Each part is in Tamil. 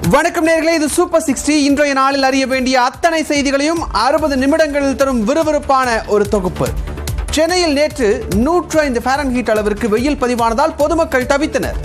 வணக்கம் நேர்களே இது சூப்பர் சிக்ஸ்டி இன்றைய நாளில் அறிய வேண்டிய அத்தனை செய்திகளையும் அறுபது நிமிடங்களில் தரும் விறுவிறுப்பான ஒரு தொகுப்பு சென்னையில் நேற்று நூற்று ஐந்து ஃபாரன்ஹீட் அளவிற்கு வெயில் பதிவானதால் பொதுமக்கள் தவித்தனர்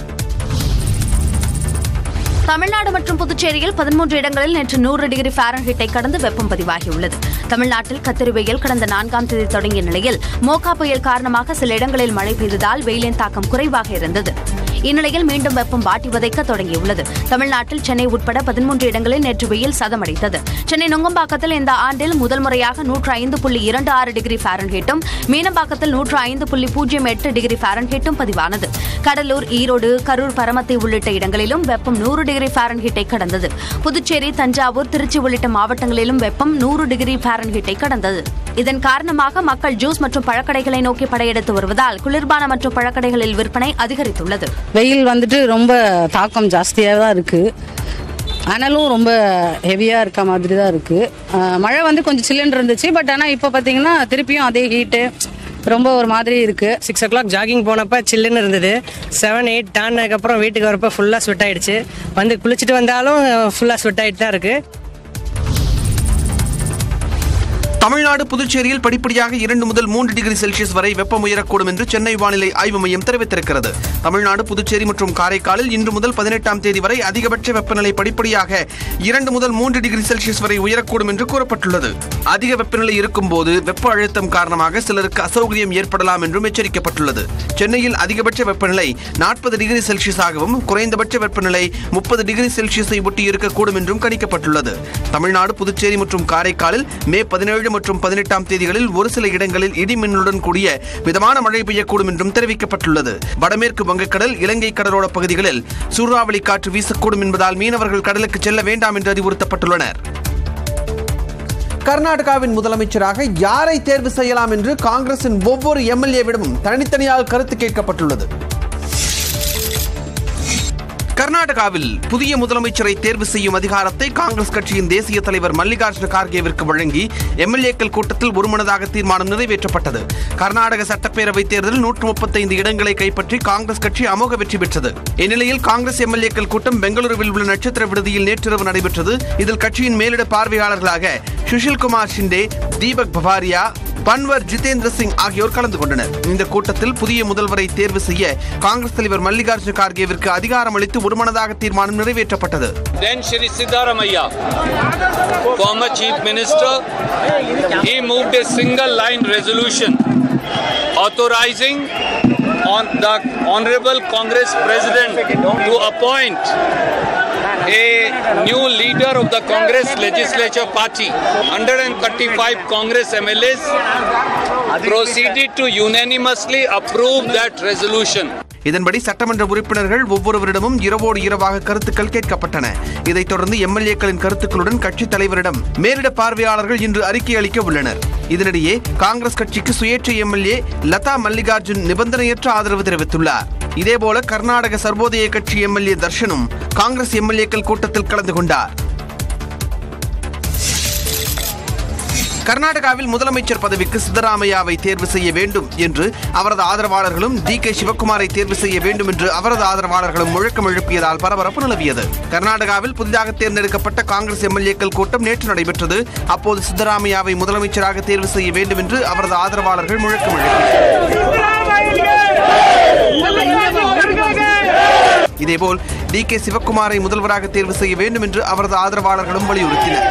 தமிழ்நாடு மற்றும் புதுச்சேரியில் பதிமூன்று இடங்களில் நேற்று நூறு டிகிரி ஃபாரன்ஹீட்டை கடந்து வெப்பம் பதிவாகியுள்ளது தமிழ்நாட்டில் கத்திரி வெயில் கடந்த நான்காம் தேதி தொடங்கிய நிலையில் மோகா புயல் காரணமாக சில இடங்களில் மழை பெய்ததால் வெயிலின் தாக்கம் குறைவாக இருந்தது இந்நிலையில் மீண்டும் வெப்பம் வாட்டி வதைக்க தொடங்கியுள்ளது தமிழ்நாட்டில் சென்னை உட்பட பதிமூன்று இடங்களில் நேற்று வெயில் சதமடித்தது சென்னை நுங்கம்பாக்கத்தில் இந்த ஆண்டில் முதல் முறையாக நூற்று ஐந்து புள்ளி இரண்டு ஆறு டிகிரி ஃபாரன்ஹீட்டும் மீனம்பாக்கத்தில் நூற்று ஐந்து புள்ளி பூஜ்ஜியம் எட்டு டிகிரி ஃபாரன்ஹீட்டும் பதிவானது கடலூர் ஈரோடு கரூர் பரமத்தி உள்ளிட்ட இடங்களிலும் வெப்பம் நூறு டிகிரி ஃபாரன்ஹீட்டை கடந்தது புதுச்சேரி தஞ்சாவூர் திருச்சி உள்ளிட்ட மாவட்டங்களிலும் வெப்பம் நூறு டிகிரி ஃபாரன்ஹீட்டை கடந்தது இதன் காரணமாக மக்கள் ஜூஸ் மற்றும் பழக்கடைகளை நோக்கி படையெடுத்து வருவதால் குளிர்பான மற்றும் பழக்கடைகளில் விற்பனை அதிகரித்துள்ளது வெயில் வந்துட்டு ரொம்ப தாக்கம் ஜாஸ்தியாக தான் இருக்குது அனலும் ரொம்ப ஹெவியாக இருக்க மாதிரி தான் இருக்குது மழை வந்து கொஞ்சம் சில்லுன்னு இருந்துச்சு பட் ஆனால் இப்போ பார்த்தீங்கன்னா திருப்பியும் அதே ஹீட்டு ரொம்ப ஒரு மாதிரி இருக்குது சிக்ஸ் ஓ கிளாக் ஜாகிங் போனப்ப சில்லுன்னு இருந்தது செவன் எயிட் தாண்டினதுக்கப்புறம் வீட்டுக்கு வரப்போ ஃபுல்லாக ஸ்வெட் ஆயிடுச்சு வந்து குளிச்சுட்டு வந்தாலும் ஃபுல்லாக ஸ்வெட் ஆகிட்டு தான் இருக்குது தமிழ்நாடு புதுச்சேரியில் படிப்படியாக இரண்டு முதல் மூன்று டிகிரி செல்சியஸ் வரை வெப்பம் உயரக்கூடும் என்று சென்னை வானிலை ஆய்வு மையம் தெரிவித்திருக்கிறது தமிழ்நாடு புதுச்சேரி மற்றும் காரைக்காலில் இன்று முதல் பதினெட்டாம் தேதி வரை அதிகபட்ச வெப்பநிலை படிப்படியாக இரண்டு முதல் மூன்று டிகிரி செல்சியஸ் வரை உயரக்கூடும் என்று கூறப்பட்டுள்ளது அதிக வெப்பநிலை இருக்கும்போது வெப்ப அழுத்தம் காரணமாக சிலருக்கு அசௌகரியம் ஏற்படலாம் என்றும் எச்சரிக்கப்பட்டுள்ளது சென்னையில் அதிகபட்ச வெப்பநிலை நாற்பது டிகிரி செல்சியஸாகவும் குறைந்தபட்ச வெப்பநிலை முப்பது டிகிரி செல்சியஸை ஒட்டி இருக்கக்கூடும் என்றும் கணிக்கப்பட்டுள்ளது தமிழ்நாடு புதுச்சேரி மற்றும் காரைக்காலில் மே பதினேழு மற்றும் பதினெட்டாம் தேதிகளில் ஒரு சில இடங்களில் இடி மின்னலுடன் கூடிய மிதமான மழை பெய்யக்கூடும் என்றும் தெரிவிக்கப்பட்டுள்ளது வடமேற்கு வங்கக்கடல் இலங்கை கடலோர பகுதிகளில் சூறாவளி காற்று வீசக்கூடும் என்பதால் மீனவர்கள் கடலுக்கு செல்ல வேண்டாம் என்று அறிவுறுத்தப்பட்டுள்ளனர் கர்நாடகாவின் முதலமைச்சராக யாரை தேர்வு செய்யலாம் என்று காங்கிரசின் ஒவ்வொரு எம்எல்ஏவிடமும் தனித்தனியாக கருத்து கேட்கப்பட்டுள்ளது கர்நாடகாவில் புதிய முதலமைச்சரை தேர்வு செய்யும் அதிகாரத்தை காங்கிரஸ் கட்சியின் தேசிய தலைவர் மல்லிகார்ஜுன கார்கேவிற்கு வழங்கி எம்எல்ஏக்கள் கூட்டத்தில் ஒருமனதாக தீர்மானம் நிறைவேற்றப்பட்டது கர்நாடக சட்டப்பேரவை தேர்தலில் நூற்று முப்பத்தைந்து இடங்களை கைப்பற்றி காங்கிரஸ் கட்சி அமோக வெற்றி பெற்றது இந்நிலையில் காங்கிரஸ் எம்எல்ஏக்கள் கூட்டம் பெங்களூருவில் உள்ள நட்சத்திர விடுதியில் நேற்றிரவு நடைபெற்றது இதில் கட்சியின் மேலிட பார்வையாளர்களாக சுஷில்குமார் ஷிண்டே தீபக் பவாரியா பன்வர் ஜிதேந்திர சிங் ஆகியோர் கலந்து கொண்டனர் இந்த கூட்டத்தில் புதிய முதல்வரை தேர்வு செய்ய காங்கிரஸ் தலைவர் மல்லிகார்ஜுன கார்கேவிற்கு அதிகாரம் அளித்து ஒருமனதாக தீர்மானம் நிறைவேற்றப்பட்டது Then Shri Siddaramaiah, former Chief Minister, he moved a single line resolution authorizing on the Honorable Congress President to appoint a new leader of the Congress Legislature Party. 135 Congress MLAs proceeded to unanimously approve that resolution. இதன்படி சட்டமன்ற உறுப்பினர்கள் ஒவ்வொருவரிடமும் இரவோடு இரவாக கருத்துக்கள் கேட்கப்பட்டன இதைத் தொடர்ந்து எம்எல்ஏக்களின் கருத்துக்களுடன் கட்சித் தலைவரிடம் மேலிட பார்வையாளர்கள் இன்று அறிக்கை அளிக்க உள்ளனர் இதனிடையே காங்கிரஸ் கட்சிக்கு சுயேட்சை எம்எல்ஏ லதா மல்லிகார்ஜுன் நிபந்தனையற்ற ஆதரவு தெரிவித்துள்ளார் இதேபோல கர்நாடக சர்வோதய கட்சி எம்எல்ஏ தர்ஷனும் காங்கிரஸ் எம்எல்ஏக்கள் கூட்டத்தில் கலந்து கொண்டார் கர்நாடகாவில் முதலமைச்சர் பதவிக்கு சித்தராமையாவை தேர்வு செய்ய வேண்டும் என்று அவரது ஆதரவாளர்களும் டி கே சிவக்குமாரை தேர்வு செய்ய வேண்டும் என்று அவரது ஆதரவாளர்களும் முழக்கம் எழுப்பியதால் பரபரப்பு நிலவியது கர்நாடகாவில் புதிதாக தேர்ந்தெடுக்கப்பட்ட காங்கிரஸ் எம்எல்ஏக்கள் கூட்டம் நேற்று நடைபெற்றது அப்போது சித்தராமையாவை முதலமைச்சராக தேர்வு செய்ய வேண்டும் என்று அவரது ஆதரவாளர்கள் முழக்கம் எழுப்பினர் இதேபோல் டி கே சிவக்குமாரை முதல்வராக தேர்வு செய்ய வேண்டும் என்று அவரது ஆதரவாளர்களும் வலியுறுத்தினர்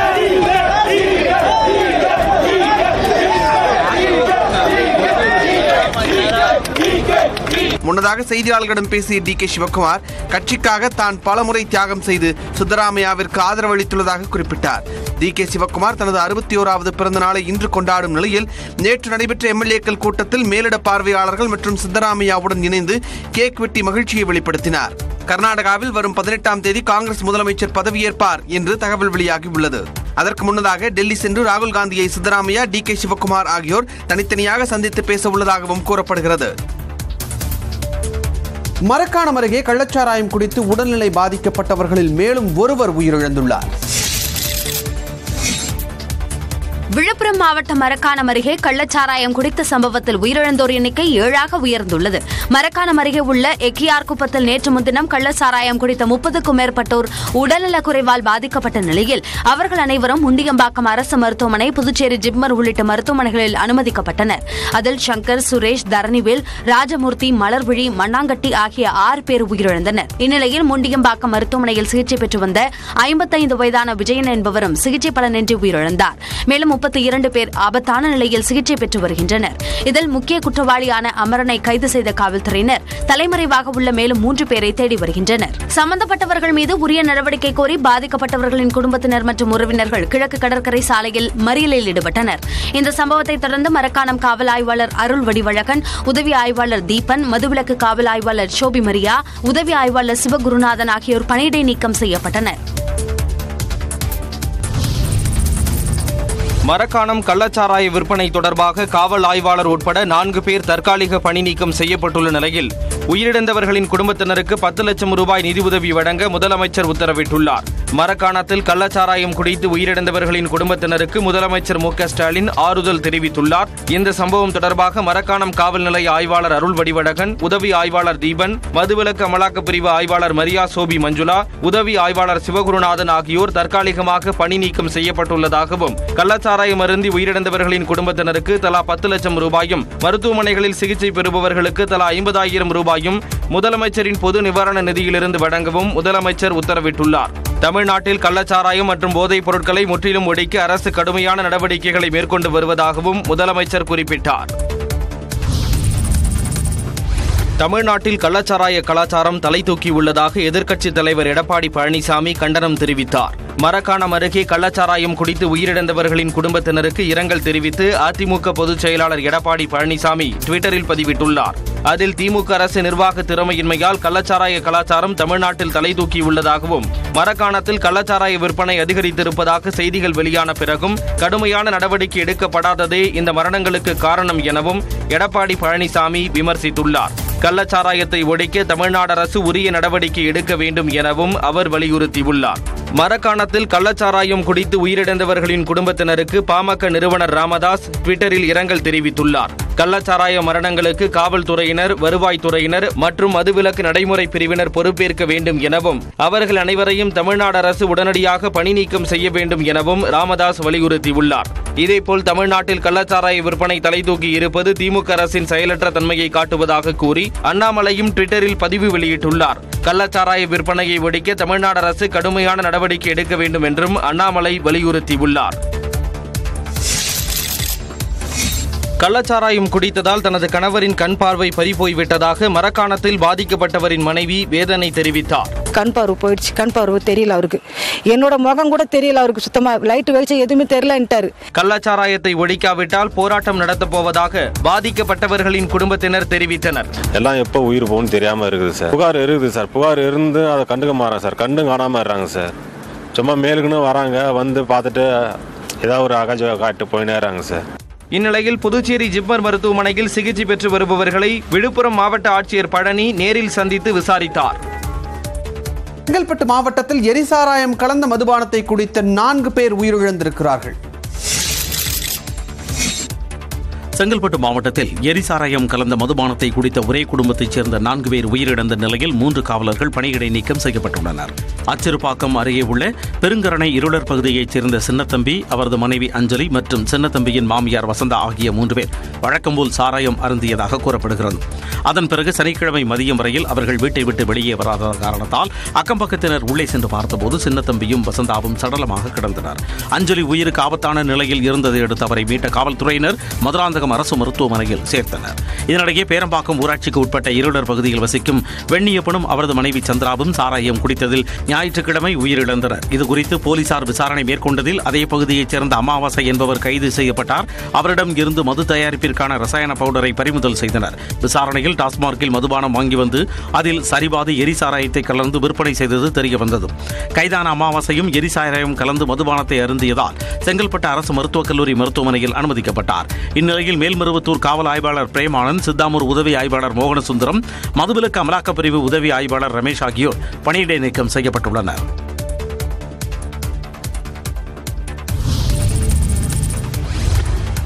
முன்னதாக செய்தியாளர்களிடம் பேசிய டி கே சிவக்குமார் கட்சிக்காக தான் பலமுறை தியாகம் செய்து சித்தராமையாவிற்கு ஆதரவு அளித்துள்ளதாக குறிப்பிட்டார் டி கே சிவக்குமார் தனது அறுபத்தி ஓராவது பிறந்த நாளை இன்று கொண்டாடும் நிலையில் நேற்று நடைபெற்ற எம்எல்ஏக்கள் கூட்டத்தில் மேலிட பார்வையாளர்கள் மற்றும் சித்தராமையாவுடன் இணைந்து கேக் வெட்டி மகிழ்ச்சியை வெளிப்படுத்தினார் கர்நாடகாவில் வரும் பதினெட்டாம் தேதி காங்கிரஸ் முதலமைச்சர் பதவியேற்பார் என்று தகவல் வெளியாகியுள்ளது அதற்கு முன்னதாக டெல்லி சென்று ராகுல் காந்தியை சித்தராமையா டி கே சிவக்குமார் ஆகியோர் தனித்தனியாக சந்தித்து பேச உள்ளதாகவும் கூறப்படுகிறது மரக்காணம் அருகே கள்ளச்சாராயம் குடித்து உடல்நிலை பாதிக்கப்பட்டவர்களில் மேலும் ஒருவர் உயிரிழந்துள்ளார் விழுப்புரம் மாவட்டம் மரக்காணம் அருகே கள்ளச்சாராயம் குடித்த சம்பவத்தில் உயிரிழந்தோர் எண்ணிக்கை ஏழாக உயர்ந்துள்ளது மரக்காணம் அருகே உள்ள எக்கியார் குப்பத்தில் நேற்று முன்தினம் கள்ளச்சாராயம் குடித்த முப்பதுக்கும் மேற்பட்டோர் உடல்நலக் குறைவால் பாதிக்கப்பட்ட நிலையில் அவர்கள் அனைவரும் முண்டியம்பாக்கம் அரசு மருத்துவமனை புதுச்சேரி ஜிப்மர் உள்ளிட்ட மருத்துவமனைகளில் அனுமதிக்கப்பட்டனர் அதில் சங்கர் சுரேஷ் தரணிவேல் ராஜமூர்த்தி மலர்விழி மண்ணாங்கட்டி ஆகிய ஆறு பேர் உயிரிழந்தனர் இந்நிலையில் முண்டியம்பாக்கம் மருத்துவமனையில் சிகிச்சை பெற்று வந்த ஐம்பத்தைந்து வயதான விஜயன் என்பவரும் சிகிச்சை பலனின்றி உயிரிழந்தார் மேலும் முப்பத்தி இரண்டு பேர் ஆபத்தான நிலையில் சிகிச்சை பெற்று வருகின்றனர் இதில் முக்கிய குற்றவாளியான அமரனை கைது செய்த காவல்துறையினர் தலைமறைவாக உள்ள மேலும் மூன்று பேரை தேடி வருகின்றனர் சம்பந்தப்பட்டவர்கள் மீது உரிய நடவடிக்கை கோரி பாதிக்கப்பட்டவர்களின் குடும்பத்தினர் மற்றும் உறவினர்கள் கிழக்கு கடற்கரை சாலையில் மறியலில் ஈடுபட்டனர் இந்த சம்பவத்தை தொடர்ந்து மரக்காணம் காவல் ஆய்வாளர் அருள் வடிவழகன் உதவி ஆய்வாளர் தீபன் மதுவிலக்கு காவல் ஆய்வாளர் ஷோபி மரியா உதவி ஆய்வாளர் சிவகுருநாதன் ஆகியோர் பணியிடை நீக்கம் செய்யப்பட்டனர் மரக்காணம் கள்ளச்சாராய விற்பனை தொடர்பாக காவல் ஆய்வாளர் உட்பட நான்கு பேர் தற்காலிக பணி நீக்கம் செய்யப்பட்டுள்ள நிலையில் உயிரிழந்தவர்களின் குடும்பத்தினருக்கு பத்து லட்சம் ரூபாய் நிதியுதவி வழங்க முதலமைச்சர் உத்தரவிட்டுள்ளார் மரக்காணத்தில் கள்ளச்சாராயம் குடித்து உயிரிழந்தவர்களின் குடும்பத்தினருக்கு முதலமைச்சர் மு க ஸ்டாலின் ஆறுதல் தெரிவித்துள்ளார் இந்த சம்பவம் தொடர்பாக மரக்காணம் காவல் நிலைய ஆய்வாளர் அருள் வடிவடகன் உதவி ஆய்வாளர் தீபன் மதுவிலக்கு அமலாக்கப் பிரிவு ஆய்வாளர் மரியா சோபி மஞ்சுளா உதவி ஆய்வாளர் சிவகுருநாதன் ஆகியோர் தற்காலிகமாக பணி நீக்கம் செய்யப்பட்டுள்ளதாகவும் கள்ளச்சாராயம் அருந்தி உயிரிழந்தவர்களின் குடும்பத்தினருக்கு தலா பத்து லட்சம் ரூபாயும் மருத்துவமனைகளில் சிகிச்சை பெறுபவர்களுக்கு தலா ஐம்பதாயிரம் ரூபாயும் முதலமைச்சரின் பொது நிவாரண நிதியிலிருந்து வழங்கவும் முதலமைச்சர் உத்தரவிட்டுள்ளார் தமிழ்நாட்டில் கள்ளச்சாராயம் மற்றும் போதைப் பொருட்களை முற்றிலும் ஒழிக்க அரசு கடுமையான நடவடிக்கைகளை மேற்கொண்டு வருவதாகவும் முதலமைச்சர் குறிப்பிட்டார் தமிழ்நாட்டில் கள்ளச்சாராய கலாச்சாரம் தலை தூக்கியுள்ளதாக எதிர்க்கட்சித் தலைவர் எடப்பாடி பழனிசாமி கண்டனம் தெரிவித்தார் மரக்காணம் அருகே கள்ளச்சாராயம் குடித்து உயிரிழந்தவர்களின் குடும்பத்தினருக்கு இரங்கல் தெரிவித்து அதிமுக பொதுச் செயலாளர் எடப்பாடி பழனிசாமி ட்விட்டரில் பதிவிட்டுள்ளார் அதில் திமுக அரசு நிர்வாக திறமையின்மையால் கள்ளச்சாராய கலாச்சாரம் தமிழ்நாட்டில் தலை தூக்கியுள்ளதாகவும் மரக்காணத்தில் கள்ளச்சாராய விற்பனை அதிகரித்திருப்பதாக செய்திகள் வெளியான பிறகும் கடுமையான நடவடிக்கை எடுக்கப்படாததே இந்த மரணங்களுக்கு காரணம் எனவும் எடப்பாடி பழனிசாமி விமர்சித்துள்ளார் கள்ளச்சாராயத்தை ஒழிக்க தமிழ்நாடு அரசு உரிய நடவடிக்கை எடுக்க வேண்டும் எனவும் அவர் வலியுறுத்தியுள்ளார் மரக்காணத்தில் கள்ளச்சாராயம் குடித்து உயிரிழந்தவர்களின் குடும்பத்தினருக்கு பாமக நிறுவனர் ராமதாஸ் ட்விட்டரில் இரங்கல் தெரிவித்துள்ளார் கள்ளச்சாராய மரணங்களுக்கு காவல்துறையினர் வருவாய்த்துறையினர் மற்றும் மதுவிலக்கு நடைமுறை பிரிவினர் பொறுப்பேற்க வேண்டும் எனவும் அவர்கள் அனைவரையும் தமிழ்நாடு அரசு உடனடியாக பணி நீக்கம் செய்ய வேண்டும் எனவும் ராமதாஸ் வலியுறுத்தியுள்ளார் இதேபோல் தமிழ்நாட்டில் கள்ளச்சாராய விற்பனை தலை தூக்கி இருப்பது திமுக அரசின் செயலற்ற தன்மையை காட்டுவதாக கூறி அண்ணாமலையும் ட்விட்டரில் பதிவு வெளியிட்டுள்ளார் கள்ளச்சாராய விற்பனையை ஒழிக்க தமிழ்நாடு அரசு கடுமையான நடவடிக்கை எடுக்க வேண்டும் என்றும் அண்ணாமலை வலியுறுத்தியுள்ளார் கள்ளச்சாராயம் குடித்ததால் தனது கணவரின் கண் பார்வை பறிபோய்விட்டதாக மரக்காணத்தில் பாதிக்கப்பட்டவரின் மனைவி வேதனை தெரிவித்தார் கண் பார்வை போயிடுச்சு கண் பார்வை தெரியல அவருக்கு என்னோட முகம் கூட தெரியல அவருக்கு சுத்தமா லைட் வெளிச்சம் எதுவுமே தெரியலன்ட்டாரு கள்ளச்சாராயத்தை ஒழிக்காவிட்டால் போராட்டம் நடத்தப் போவதாக பாதிக்கப்பட்டவர்களின் குடும்பத்தினர் தெரிவித்தனர் எல்லாம் எப்போ உயிர் போகும்னு தெரியாமல் இருக்குது சார் புகார் இருக்குது சார் புகார் இருந்து அதை கண்டுக்க மாறாங்க சார் கண்டு காணாமல் இருறாங்க சார் சும்மா மேலுக்குன்னு வராங்க வந்து பார்த்துட்டு ஏதாவது ஒரு அகஜ காட்டு போயினே இருறாங்க சார் இந்நிலையில் புதுச்சேரி ஜிப்மர் மருத்துவமனையில் சிகிச்சை பெற்று வருபவர்களை விழுப்புரம் மாவட்ட ஆட்சியர் பழனி நேரில் சந்தித்து விசாரித்தார் செங்கல்பட்டு மாவட்டத்தில் எரிசாராயம் கலந்த மதுபானத்தை குடித்த நான்கு பேர் உயிரிழந்திருக்கிறார்கள் செங்கல்பட்டு மாவட்டத்தில் எரிசாராயம் கலந்த மதுபானத்தை குடித்த ஒரே குடும்பத்தைச் சேர்ந்த நான்கு பேர் உயிரிழந்த நிலையில் மூன்று காவலர்கள் பணியிடை நீக்கம் செய்யப்பட்டுள்ளனர் அச்சிறுபாக்கம் அருகே உள்ள பெருங்கரணை இருளர் பகுதியைச் சேர்ந்த சின்னத்தம்பி அவரது மனைவி அஞ்சலி மற்றும் சின்னத்தம்பியின் மாமியார் வசந்தா ஆகிய மூன்று பேர் வழக்கம்போல் சாராயம் அருந்தியதாக கூறப்படுகிறது அதன் பிறகு சனிக்கிழமை மதியம் வரையில் அவர்கள் வீட்டை விட்டு வெளியே வராத காரணத்தால் அக்கம்பக்கத்தினர் உள்ளே சென்று பார்த்தபோது சின்னத்தம்பியும் வசந்தாவும் சடலமாக கிடந்தனர் அஞ்சலி உயிருக்கு ஆபத்தான நிலையில் இருந்ததை அடுத்து அவரை மீட்ட காவல்துறையினர் மதுராந்தகம் அரசு மருத்துவமனையில் சேர்த்தனர் இதனிடையே பேரம்பாக்கம் ஊராட்சிக்கு உட்பட்ட இருளர் பகுதியில் வசிக்கும் வெண்ணியப்பனும் அவரது மனைவி சந்திராவும் சாராயம் குடித்ததில் ஞாயிற்றுக்கிழமை உயிரிழந்தனர் இதுகுறித்து போலீசார் விசாரணை மேற்கொண்டதில் அதே பகுதியைச் சேர்ந்த அமாவாசை என்பவர் கைது செய்யப்பட்டார் அவரிடம் இருந்து மது தயாரிப்பிற்கான ரசாயன பவுடரை பறிமுதல் செய்தனர் விசாரணையில் டாஸ்மார்க்கில் மதுபானம் வாங்கி வந்து அதில் சரிபாதி எரிசாராயத்தை கலந்து விற்பனை செய்தது தெரிய வந்தது கைதான அமாவாசையும் எரிசாராயம் கலந்து மதுபானத்தை அருந்தியதால் செங்கல்பட்டு அரசு மருத்துவக் கல்லூரி மருத்துவமனையில் அனுமதிக்கப்பட்டார் இந்நிலையில் மேல்மருவத்தூர் காவல் ஆய்வாளர் பிரேமானந்த் சித்தாமூர் உதவி ஆய்வாளர் மோகனசுந்தரம் மதுவிலக்கு அமலாக்கப் பிரிவு உதவி ஆய்வாளர் ரமேஷ் ஆகியோர் பணியிடை நீக்கம் செய்யப்பட்டுள்ளனர்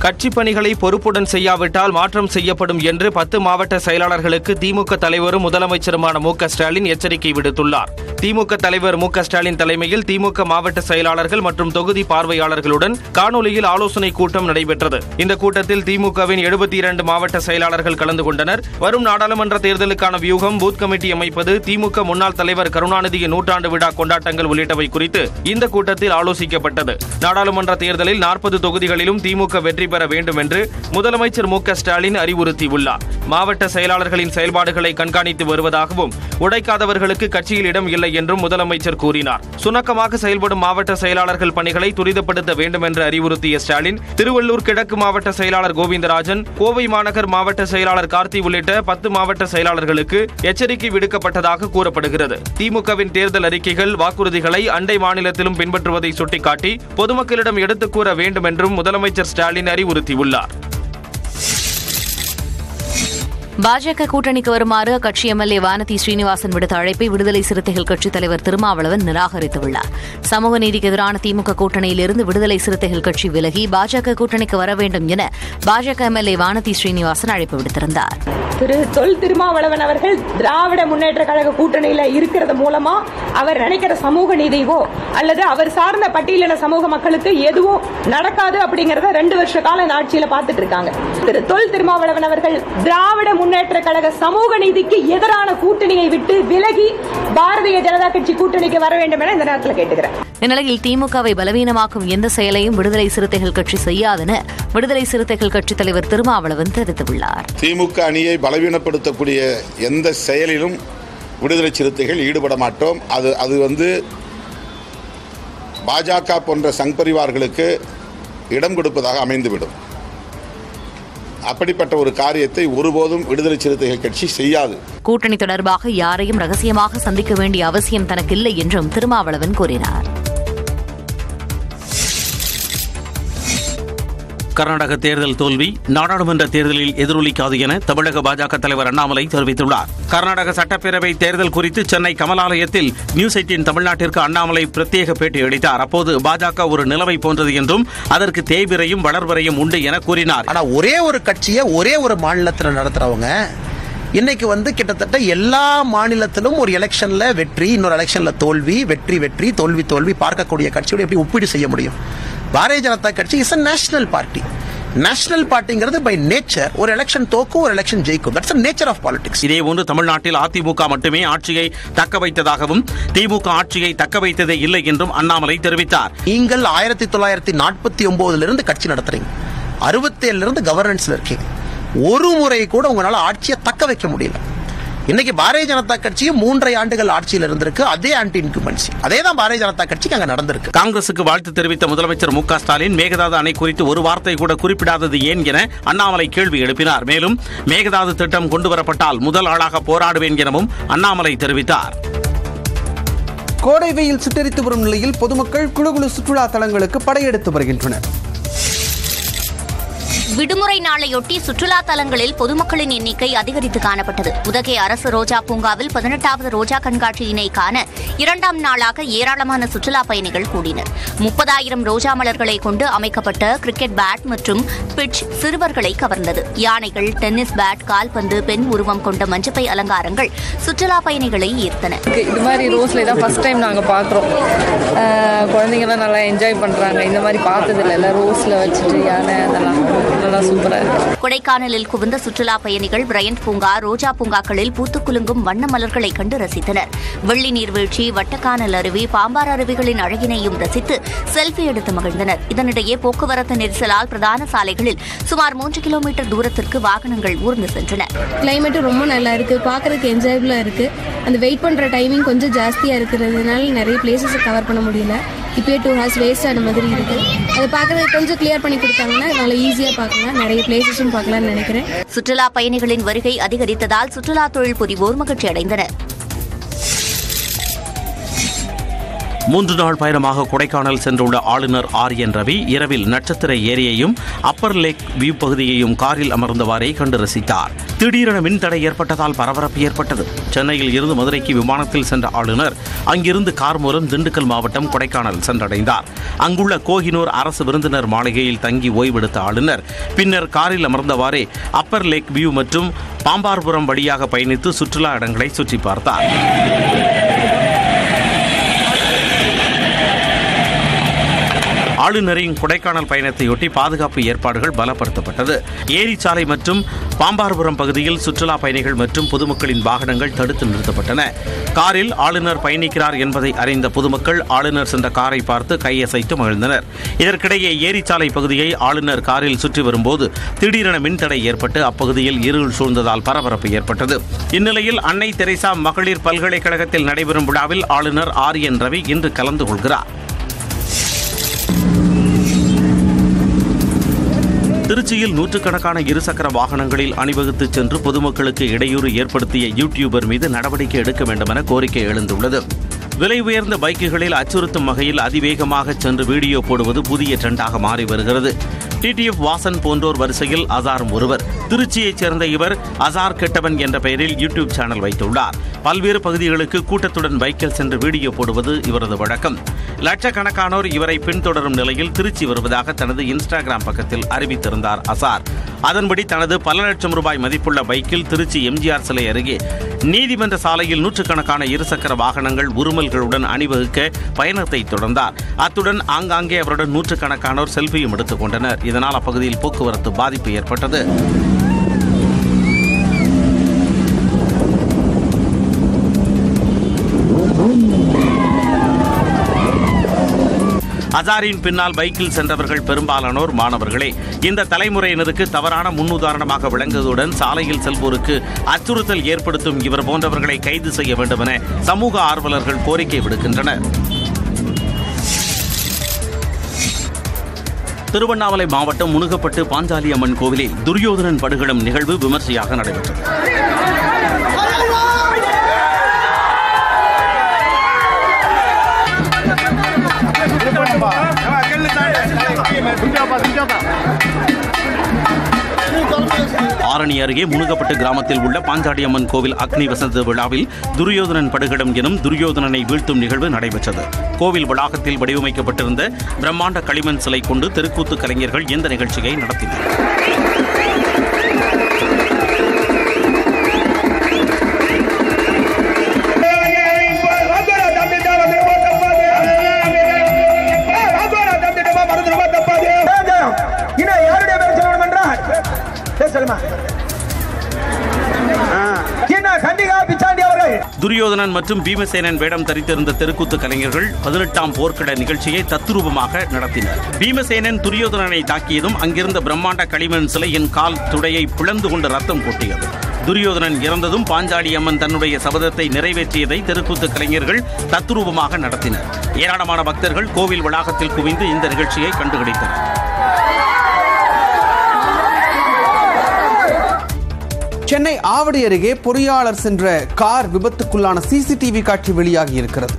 கட்சி பணிகளை பொறுப்புடன் செய்யாவிட்டால் மாற்றம் செய்யப்படும் என்று பத்து மாவட்ட செயலாளர்களுக்கு திமுக தலைவரும் முதலமைச்சருமான மு க ஸ்டாலின் எச்சரிக்கை விடுத்துள்ளார் திமுக தலைவர் மு க ஸ்டாலின் தலைமையில் திமுக மாவட்ட செயலாளர்கள் மற்றும் தொகுதி பார்வையாளர்களுடன் காணொலியில் ஆலோசனை கூட்டம் நடைபெற்றது இந்த கூட்டத்தில் திமுகவின் எழுபத்தி இரண்டு மாவட்ட செயலாளர்கள் கலந்து கொண்டனர் வரும் நாடாளுமன்ற தேர்தலுக்கான வியூகம் பூத் கமிட்டி அமைப்பது திமுக முன்னாள் தலைவர் கருணாநிதியின் நூற்றாண்டு விழா கொண்டாட்டங்கள் உள்ளிட்டவை குறித்து இந்த கூட்டத்தில் ஆலோசிக்கப்பட்டது நாடாளுமன்ற தேர்தலில் நாற்பது தொகுதிகளிலும் திமுக வெற்றி பெற வேண்டும் என்று முதலமைச்சர் மு க ஸ்டாலின் அறிவுறுத்தியுள்ளார் மாவட்ட செயலாளர்களின் செயல்பாடுகளை கண்காணித்து வருவதாகவும் உடைக்காதவர்களுக்கு கட்சியில் இடம் இல்லை என்றும் முதலமைச்சர் கூறினார் சுணக்கமாக செயல்படும் மாவட்ட செயலாளர்கள் பணிகளை துரிதப்படுத்த வேண்டும் என்று அறிவுறுத்திய ஸ்டாலின் திருவள்ளூர் கிழக்கு மாவட்ட செயலாளர் கோவிந்தராஜன் கோவை மாநகர் மாவட்ட செயலாளர் கார்த்தி உள்ளிட்ட பத்து மாவட்ட செயலாளர்களுக்கு எச்சரிக்கை விடுக்கப்பட்டதாக கூறப்படுகிறது திமுகவின் தேர்தல் அறிக்கைகள் வாக்குறுதிகளை அண்டை மாநிலத்திலும் பின்பற்றுவதை சுட்டிக்காட்டி பொதுமக்களிடம் எடுத்துக் கூற வேண்டும் என்றும் முதலமைச்சர் ஸ்டாலின் அறிவுறுத்தியுள்ளார் பாஜக கூட்டணிக்கு வருமாறு அக்கட்சி எம்எல்ஏ வானதி ஸ்ரீனிவாசன் விடுத்த அழைப்பை விடுதலை சிறுத்தைகள் கட்சித் தலைவர் திருமாவளவன் நிராகரித்துள்ளார் சமூக நீதிக்கு எதிரான திமுக கூட்டணியிலிருந்து விடுதலை சிறுத்தைகள் கட்சி விலகி பாஜக கூட்டணிக்கு வர வேண்டும் என பாஜக எம்எல்ஏ வானதி ஸ்ரீனிவாசன் அழைப்பு விடுத்திருந்தார் திரு தொல் திருமாவளவன் அவர்கள் திராவிட முன்னேற்ற கழக கூட்டணியில இருக்கிறது மூலமா அவர் நினைக்கிற சமூக நீதிவோ அல்லது அவர் சார்ந்த பட்டியலின சமூக மக்களுக்கு எதுவும் நடக்காது அப்படிங்கறத ரெண்டு வருஷ காலம் இந்த ஆட்சியில பார்த்துட்டு இருக்காங்க திரு தொல் திருமாவளவன் அவர்கள் திராவிட முன்னேற்ற கழக சமூக நீதிக்கு எதிரான கூட்டணியை விட்டு விலகி பாரதிய ஜனதா கட்சி கூட்டணிக்கு வர வேண்டும் என இந்த நேரத்தில் கேட்டுக்கிறேன் இந்நிலையில் திமுகவை பலவீனமாக்கும் எந்த செயலையும் விடுதலை சிறுத்தைகள் கட்சி செய்யாதென விடுதலை சிறுத்தைகள் கட்சித் தலைவர் திருமாவளவன் தெரிவித்துள்ளார் திமுக அணியை பலவீனப்படுத்தக்கூடிய எந்த செயலிலும் விடுதலை சிறுத்தைகள் ஈடுபட மாட்டோம் அது அது வந்து பாஜக போன்ற சங் பரிவார்களுக்கு இடம் கொடுப்பதாக அமைந்துவிடும் அப்படிப்பட்ட ஒரு காரியத்தை ஒருபோதும் விடுதலை சிறுத்தைகள் கட்சி செய்யாது கூட்டணி தொடர்பாக யாரையும் ரகசியமாக சந்திக்க வேண்டிய அவசியம் தனக்கில்லை என்றும் திருமாவளவன் கூறினார் கர்நாடக தேர்தல் தோல்வி நாடாளுமன்ற தேர்தலில் எதிரொலிக்காது என தமிழக பாஜக தலைவர் அண்ணாமலை தெரிவித்துள்ளார் கர்நாடக சட்டப்பேரவை தேர்தல் குறித்து சென்னை கமலாலயத்தில் நியூஸ் எயிட்டின் தமிழ்நாட்டிற்கு அண்ணாமலை பிரத்யேக பேட்டி அளித்தார் அப்போது பாஜக ஒரு நிலவை போன்றது என்றும் அதற்கு தேய்பிரையும் வளர்வரையும் உண்டு என கூறினார் ஆனா ஒரே ஒரு கட்சியை ஒரே ஒரு மாநிலத்தில் நடத்துறவங்க இன்னைக்கு வந்து கிட்டத்தட்ட எல்லா மாநிலத்திலும் ஒரு எலெக்ஷன்ல வெற்றி இன்னொரு எலெக்ஷன்ல தோல்வி வெற்றி வெற்றி தோல்வி தோல்வி பார்க்கக்கூடிய கட்சியோட எப்படி ஒப்பீடு செய்ய முடியும் பாரதிய ஜனதா கட்சி is a national party national பார்ட்டிங்கிறது பை நேச்சர் ஒரு எலெக்ஷன் தோக்கும் ஒரு எலெக்ஷன் ஜெயிக்கும் தட்ஸ் நேச்சர் ஆஃப் பாலிடிக்ஸ் இதேபோன்று தமிழ்நாட்டில் அதிமுக மட்டுமே ஆட்சியை தக்க வைத்ததாகவும் திமுக ஆட்சியை தக்க வைத்ததே இல்லை என்றும் அண்ணாமலை தெரிவித்தார் நீங்கள் ஆயிரத்தி தொள்ளாயிரத்தி நாற்பத்தி ஒன்பதுல இருந்து கட்சி நடத்துறீங்க அறுபத்தேழுல இருந்து கவர்னன்ஸ்ல இருக்கீங்க ஒரு முறை கூட உங்களால ஆட்சியை தக்க வைக்க முடியல இன்னைக்கு பாரதிய ஜனதா கட்சியும் மூன்றரை ஆண்டுகள் ஆட்சியில் இருந்திருக்கு அதே ஆன்டி இன்குமென்சி அதே தான் பாரதிய ஜனதா கட்சிக்கு அங்க நடந்திருக்கு காங்கிரசுக்கு வாழ்த்து தெரிவித்த முதலமைச்சர் மு க ஸ்டாலின் மேகதாது அணை குறித்து ஒரு வார்த்தை கூட குறிப்பிடாதது ஏன் என அண்ணாமலை கேள்வி எழுப்பினார் மேலும் மேகதாது திட்டம் கொண்டுவரப்பட்டால் முதல் ஆளாக போராடுவேன் எனவும் அண்ணாமலை தெரிவித்தார் கோடை வெயில் சுட்டரித்து வரும் நிலையில் பொதுமக்கள் குழு குழு சுற்றுலா தலங்களுக்கு படையெடுத்து வருகின்றனர் விடுமுறை நாளையொட்டி சுற்றுலா தலங்களில் பொதுமக்களின் எண்ணிக்கை அதிகரித்து காணப்பட்டது உதகை அரசு ரோஜா பூங்காவில் பதினெட்டாவது ரோஜா கண்காட்சியினை காண இரண்டாம் நாளாக ஏராளமான சுற்றுலா பயணிகள் கூடினர் முப்பதாயிரம் ரோஜா மலர்களை கொண்டு அமைக்கப்பட்ட கிரிக்கெட் பேட் மற்றும் பிட்ச் சிறுவர்களை கவர்ந்தது யானைகள் டென்னிஸ் பேட் கால்பந்து பெண் உருவம் கொண்ட மஞ்சப்பை அலங்காரங்கள் சுற்றுலா பயணிகளை ஈர்த்தன இது மாதிரி ரோஸ்ல தான் ஃபர்ஸ்ட் டைம் நாங்கள் பார்க்குறோம் குழந்தைங்கலாம் நல்லா என்ஜாய் பண்ணுறாங்க இந்த மாதிரி பார்த்ததில்ல எல்லாம் ரோஸில் வச்சுட்டு யானை அதெல்லாம் நல்லா சூப்பராக இருக்கு கொடைக்கானலில் குவிந்த சுற்றுலா பயணிகள் பிரையண்ட் பூங்கா ரோஜா பூங்காக்களில் பூத்துக் குலுங்கும் வண்ண மலர்களை கண்டு ரசித்தனர் வெள்ளி நீர்வீழ்ச்சி வட்டக்கானல் அருவி பாம்பார் அருவிகளின் அழகினையும் ரசித்து செல்ஃபி எடுத்து மகிழ்ந்தனர் இதனிடையே போக்குவரத்து நெரிசலால் பிரதான சாலைகளில் சுமார் மூன்று கிலோமீட்டர் தூரத்திற்கு வாகனங்கள் ஊர்ந்து சென்றன கிளைமேட்டும் ரொம்ப நல்லா இருக்கு பார்க்கறதுக்கு என்ஜாயபிளா இருக்கு அந்த வெயிட் பண்ற டைமிங் கொஞ்சம் ஜாஸ்தியா இருக்கிறதுனால நிறைய பிளேசஸ் கவர் பண்ண முடியல இப்பயே டூ ஹவர்ஸ் வேஸ்ட் ஆன மாதிரி இருக்கு அதை பார்க்கறதுக்கு கொஞ்சம் கிளியர் பண்ணி கொடுத்தாங்கன்னா நல்லா ஈஸியா பார்க்கலாம் நிறைய பிளேசஸும் பார்க்கலாம்னு நினைக்கிறேன் சுற்றுலா பயணிகளின் வருகை அதிகரித்ததால் சுற்றுலா தொழில் புரிவோர் மகிழ்ச்சி அடைந்தனர் மூன்று நாள் பயணமாக கொடைக்கானல் சென்றுள்ள ஆளுநர் ஆர் என் ரவி இரவில் நட்சத்திர ஏரியையும் அப்பர் லேக் வியூ பகுதியையும் காரில் அமர்ந்தவாறே கண்டு ரசித்தார் திடீரென மின்தடை ஏற்பட்டதால் பரபரப்பு ஏற்பட்டது சென்னையில் இருந்து மதுரைக்கு விமானத்தில் சென்ற ஆளுநர் அங்கிருந்து கார் மூலம் திண்டுக்கல் மாவட்டம் கொடைக்கானல் சென்றடைந்தார் அங்குள்ள கோஹினூர் அரசு விருந்தினர் மாளிகையில் தங்கி ஓய்வெடுத்த ஆளுநர் பின்னர் காரில் அமர்ந்தவாறே அப்பர் லேக் வியூ மற்றும் பாம்பார்புரம் வழியாக பயணித்து சுற்றுலா இடங்களை சுற்றி பார்த்தார் ஆளுநரின் கொடைக்கானல் பயணத்தையொட்டி பாதுகாப்பு ஏற்பாடுகள் பலப்படுத்தப்பட்டது ஏரிச்சாலை மற்றும் பாம்பார்புரம் பகுதியில் சுற்றுலா பயணிகள் மற்றும் பொதுமக்களின் வாகனங்கள் தடுத்து நிறுத்தப்பட்டன காரில் ஆளுநர் பயணிக்கிறார் என்பதை அறிந்த பொதுமக்கள் ஆளுநர் சென்ற காரை பார்த்து கையசைத்து மகிழ்ந்தனர் இதற்கிடையே ஏரிச்சாலை பகுதியை ஆளுநர் காரில் சுற்றி வரும்போது திடீரென மின்தடை ஏற்பட்டு அப்பகுதியில் இருள் சூழ்ந்ததால் பரபரப்பு ஏற்பட்டது இந்நிலையில் அன்னை தெரேசா மகளிர் பல்கலைக்கழகத்தில் நடைபெறும் விழாவில் ஆளுநர் ஆர் என் ரவி இன்று கலந்து கொள்கிறார் திருச்சியில் நூற்றுக்கணக்கான இருசக்கர வாகனங்களில் அணிவகுத்து சென்று பொதுமக்களுக்கு இடையூறு ஏற்படுத்திய யூடியூபர் மீது நடவடிக்கை எடுக்க வேண்டும் என கோரிக்கை எழுந்துள்ளது விலை உயர்ந்த பைக்குகளில் அச்சுறுத்தும் வகையில் அதிவேகமாக சென்று வீடியோ போடுவது புதிய ட்ரெண்டாக மாறி வருகிறது டிடிஎஃப் வாசன் போன்றோர் வரிசையில் அசாரும் ஒருவர் திருச்சியைச் சேர்ந்த இவர் அசார் கெட்டவன் என்ற பெயரில் யூடியூப் சேனல் வைத்துள்ளார் பல்வேறு பகுதிகளுக்கு கூட்டத்துடன் பைக்கில் சென்று வீடியோ போடுவது இவரது வழக்கம் லட்சக்கணக்கானோர் இவரை பின்தொடரும் நிலையில் திருச்சி வருவதாக தனது இன்ஸ்டாகிராம் பக்கத்தில் அறிவித்திருந்தார் அசார் அதன்படி தனது பல லட்சம் ரூபாய் மதிப்புள்ள பைக்கில் திருச்சி எம்ஜிஆர் சிலை அருகே நீதிமன்ற சாலையில் நூற்றுக்கணக்கான இருசக்கர வாகனங்கள் உருமல்களுடன் அணிவகுக்க பயணத்தை தொடர்ந்தார் அத்துடன் ஆங்காங்கே அவருடன் நூற்றுக்கணக்கானோர் செல்ஃபியும் எடுத்துக் கொண்டனர் இதனால் அப்பகுதியில் போக்குவரத்து பாதிப்பு ஏற்பட்டது அசாரின் பின்னால் பைக்கில் சென்றவர்கள் பெரும்பாலானோர் மாணவர்களே இந்த தலைமுறையினருக்கு தவறான முன்னுதாரணமாக விளங்குவதுடன் சாலையில் செல்வோருக்கு அச்சுறுத்தல் ஏற்படுத்தும் இவர் போன்றவர்களை கைது செய்ய வேண்டும் என சமூக ஆர்வலர்கள் கோரிக்கை விடுக்கின்றனர் திருவண்ணாமலை மாவட்டம் முனுகப்பட்டு பாஞ்சாலி அம்மன் கோவிலில் துரியோதனன் படுகளம் நிகழ்வு விமர்சையாக நடைபெற்றது ஆரணி அருகே முனுகப்பட்டு கிராமத்தில் உள்ள பாஞ்சாடியம்மன் கோவில் அக்னி வசந்த விழாவில் துரியோதனன் படுகிடம் எனும் துரியோதனனை வீழ்த்தும் நிகழ்வு நடைபெற்றது கோவில் வளாகத்தில் வடிவமைக்கப்பட்டிருந்த பிரம்மாண்ட களிமண் சிலை கொண்டு தெருக்கூத்து கலைஞர்கள் இந்த நிகழ்ச்சியை நடத்தினர் இன்னும் யாருடைய பேர் சொல்லணும் என்றால் பேர் சொல்லுமா என்ன கண்டிகா பிச்சாண்டி அவர்கள் துரியோதனன் மற்றும் பீமசேனன் வேடம் தரித்திருந்த தெருக்கூத்து கலைஞர்கள் பதினெட்டாம் போர்க்கிட நிகழ்ச்சியை தத்துரூபமாக நடத்தினர் பீமசேனன் துரியோதனனை தாக்கியதும் அங்கிருந்த பிரம்மாண்ட களிமண் சிலையின் கால் துடையை பிளந்து கொண்டு ரத்தம் கொட்டியது துரியோதனன் இறந்ததும் பாஞ்சாலி அம்மன் தன்னுடைய சபதத்தை நிறைவேற்றியதை தெருக்கூத்து கலைஞர்கள் தத்துரூபமாக நடத்தினர் ஏராளமான பக்தர்கள் கோவில் வளாகத்தில் குவிந்து இந்த நிகழ்ச்சியை கண்டுகளித்தனர் சென்னை ஆவடி அருகே பொறியாளர் சென்ற கார் விபத்துக்குள்ளான சிசிடிவி காட்சி வெளியாகி இருக்கிறது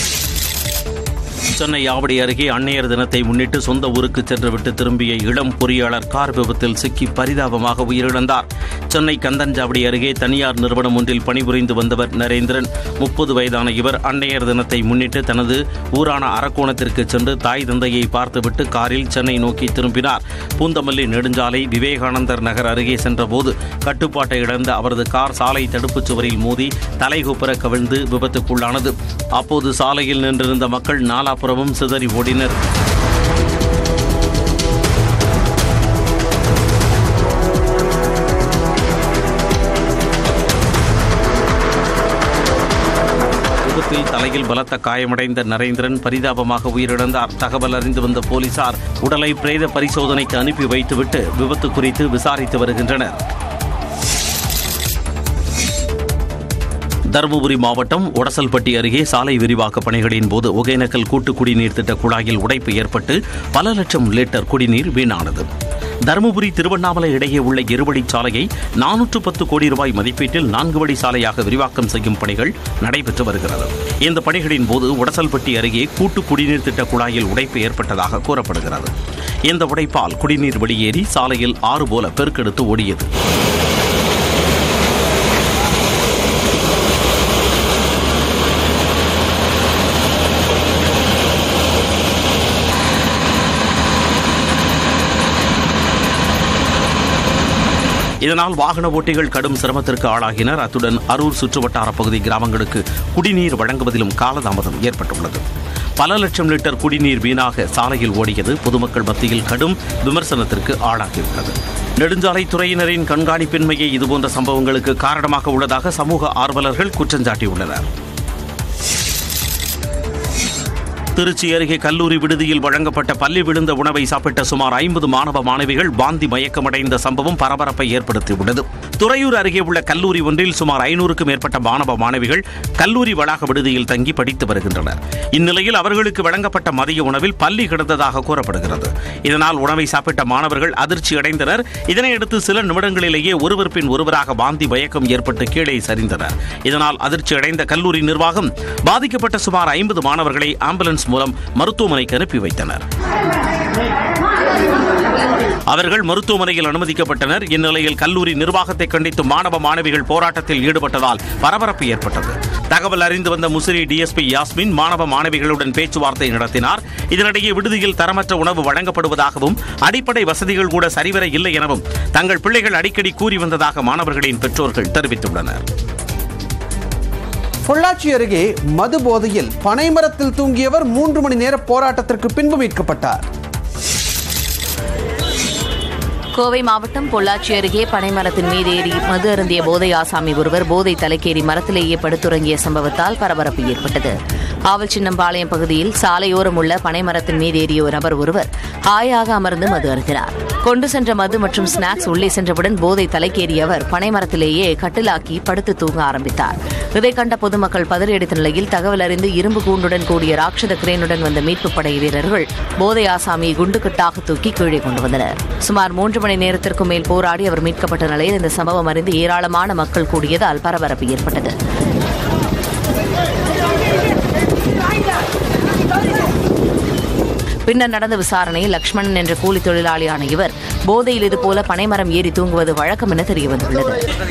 சென்னை ஆவடி அருகே அன்னையர் தினத்தை முன்னிட்டு சொந்த ஊருக்கு சென்றுவிட்டு திரும்பிய இளம் பொறியாளர் கார் விபத்தில் சிக்கி பரிதாபமாக உயிரிழந்தார் சென்னை கந்தன்சாவடி அருகே தனியார் நிறுவனம் ஒன்றில் பணிபுரிந்து வந்தவர் நரேந்திரன் முப்பது வயதான இவர் அன்னையர் தினத்தை முன்னிட்டு தனது ஊரான அரக்கோணத்திற்கு சென்று தாய் தந்தையை பார்த்துவிட்டு காரில் சென்னை நோக்கி திரும்பினார் பூந்தமல்லி நெடுஞ்சாலை விவேகானந்தர் நகர் அருகே சென்றபோது கட்டுப்பாட்டை இழந்த அவரது கார் சாலை தடுப்புச் சுவரில் மோதி தலைகுப்புற கவிழ்ந்து விபத்துக்குள்ளானது அப்போது சாலையில் நின்றிருந்த மக்கள் நாலாபுறமும் சிதறி ஓடினர் விபத்தில் தலையில் பலத்த காயமடைந்த நரேந்திரன் பரிதாபமாக உயிரிழந்தார் தகவல் அறிந்து வந்த போலீசார் உடலை பிரேத பரிசோதனைக்கு அனுப்பி வைத்துவிட்டு விபத்து குறித்து விசாரித்து வருகின்றனர் தருமபுரி மாவட்டம் ஒடசல்பட்டி அருகே சாலை விரிவாக்க பணிகளின் போது ஒகேனக்கல் கூட்டு குடிநீர் திட்ட குழாயில் உடைப்பு ஏற்பட்டு பல லட்சம் லிட்டர் குடிநீர் வீணானது தருமபுரி திருவண்ணாமலை இடையே உள்ள இருவழிச் சாலையை நானூற்று பத்து கோடி ரூபாய் மதிப்பீட்டில் நான்கு வழி சாலையாக விரிவாக்கம் செய்யும் பணிகள் நடைபெற்று வருகிறது இந்த பணிகளின் போது உடசல்பட்டி அருகே கூட்டு குடிநீர் திட்ட குழாயில் உடைப்பு ஏற்பட்டதாக கூறப்படுகிறது இந்த உடைப்பால் குடிநீர் வெளியேறி சாலையில் ஆறு போல பெருக்கெடுத்து ஓடியது இதனால் வாகன ஓட்டிகள் கடும் சிரமத்திற்கு ஆளாகினர் அத்துடன் அரூர் சுற்றுவட்டார பகுதி கிராமங்களுக்கு குடிநீர் வழங்குவதிலும் காலதாமதம் ஏற்பட்டுள்ளது பல லட்சம் லிட்டர் குடிநீர் வீணாக சாலையில் ஓடியது பொதுமக்கள் மத்தியில் கடும் விமர்சனத்திற்கு ஆளாகியுள்ளது நெடுஞ்சாலைத்துறையினரின் கண்காணிப்பின்மையே இதுபோன்ற சம்பவங்களுக்கு காரணமாக உள்ளதாக சமூக ஆர்வலர்கள் குற்றஞ்சாட்டியுள்ளனர் திருச்சி அருகே கல்லூரி விடுதியில் வழங்கப்பட்ட பள்ளி விழுந்த உணவை சாப்பிட்ட சுமார் ஐம்பது மாணவ மாணவிகள் வாந்தி மயக்கமடைந்த சம்பவம் பரபரப்பை ஏற்படுத்தியுள்ளது துறையூர் அருகே உள்ள கல்லூரி ஒன்றில் சுமார் ஐநூறுக்கும் மேற்பட்ட மாணவ மாணவிகள் கல்லூரி வளாக விடுதியில் தங்கி படித்து வருகின்றனர் இந்நிலையில் அவர்களுக்கு வழங்கப்பட்ட மதிய உணவில் பள்ளி கிடந்ததாக கூறப்படுகிறது இதனால் உணவை சாப்பிட்ட மாணவர்கள் அதிர்ச்சி அடைந்தனர் இதனையடுத்து சில நிமிடங்களிலேயே ஒருவர் பின் ஒருவராக வாந்தி மயக்கம் ஏற்பட்டு கீழே சரிந்தனர் இதனால் அதிர்ச்சி அடைந்த கல்லூரி நிர்வாகம் பாதிக்கப்பட்ட சுமார் ஐம்பது மாணவர்களை ஆம்புலன்ஸ் மூலம் மருத்துவமனைக்கு அனுப்பி வைத்தனர் அவர்கள் மருத்துவமனையில் அனுமதிக்கப்பட்டனர் இந்நிலையில் கல்லூரி நிர்வாகத்தை கண்டித்து மாணவ மாணவிகள் போராட்டத்தில் ஈடுபட்டதால் பரபரப்பு ஏற்பட்டது தகவல் அறிந்து வந்த முசிறி டிஎஸ்பி யாஸ்மின் மாணவ மாணவிகளுடன் பேச்சுவார்த்தை நடத்தினார் இதனிடையே விடுதியில் தரமற்ற உணவு வழங்கப்படுவதாகவும் அடிப்படை வசதிகள் கூட சரிவர இல்லை எனவும் தங்கள் பிள்ளைகள் அடிக்கடி கூறி வந்ததாக மாணவர்களின் பெற்றோர்கள் தெரிவித்துள்ளனர் பொள்ளாச்சி அருகே மது போதையில் பனைமரத்தில் தூங்கியவர் மூன்று மணி நேர போராட்டத்திற்கு பின்பு மீட்கப்பட்டார் கோவை மாவட்டம் பொள்ளாச்சி அருகே பனைமரத்தின் மீது ஏறி மது அருந்திய போதை ஆசாமி ஒருவர் போதை தலைக்கேறி மரத்திலேயே படுத்துறங்கிய சம்பவத்தால் பரபரப்பு ஏற்பட்டது ஆவல் சின்னம்பாளையம் பகுதியில் சாலையோரம் உள்ள பனைமரத்தின் மீது ஏறிய ஒரு நபர் ஒருவர் ஆயாக அமர்ந்து மது அருந்தினார் கொண்டு சென்ற மது மற்றும் ஸ்நாக்ஸ் உள்ளே சென்றவுடன் போதை தலைக்கேறிய அவர் பனைமரத்திலேயே கட்டிலாக்கி படுத்து தூங்க ஆரம்பித்தார் இதை கண்ட பொதுமக்கள் பதறியடித்த நிலையில் தகவல் அறிந்து இரும்பு கூண்டுடன் கூடிய ராட்சத கிரேனுடன் வந்த மீட்புப் படை வீரர்கள் போதை ஆசாமியை குண்டுக்கட்டாக தூக்கி கீழே கொண்டு வந்தனர் சுமார் மூன்று மணி நேரத்திற்கும் மேல் போராடி அவர் மீட்கப்பட்ட நிலையில் இந்த சம்பவம் அறிந்து ஏராளமான மக்கள் கூடியதால் பரபரப்பு ஏற்பட்டது பின்னர் நடந்த விசாரணையில் லக்ஷ்மணன் என்ற கூலி தொழிலாளியான இவர் போதையில் இதுபோல பனைமரம் ஏறி தூங்குவது வழக்கம் என தெரியவந்துள்ளது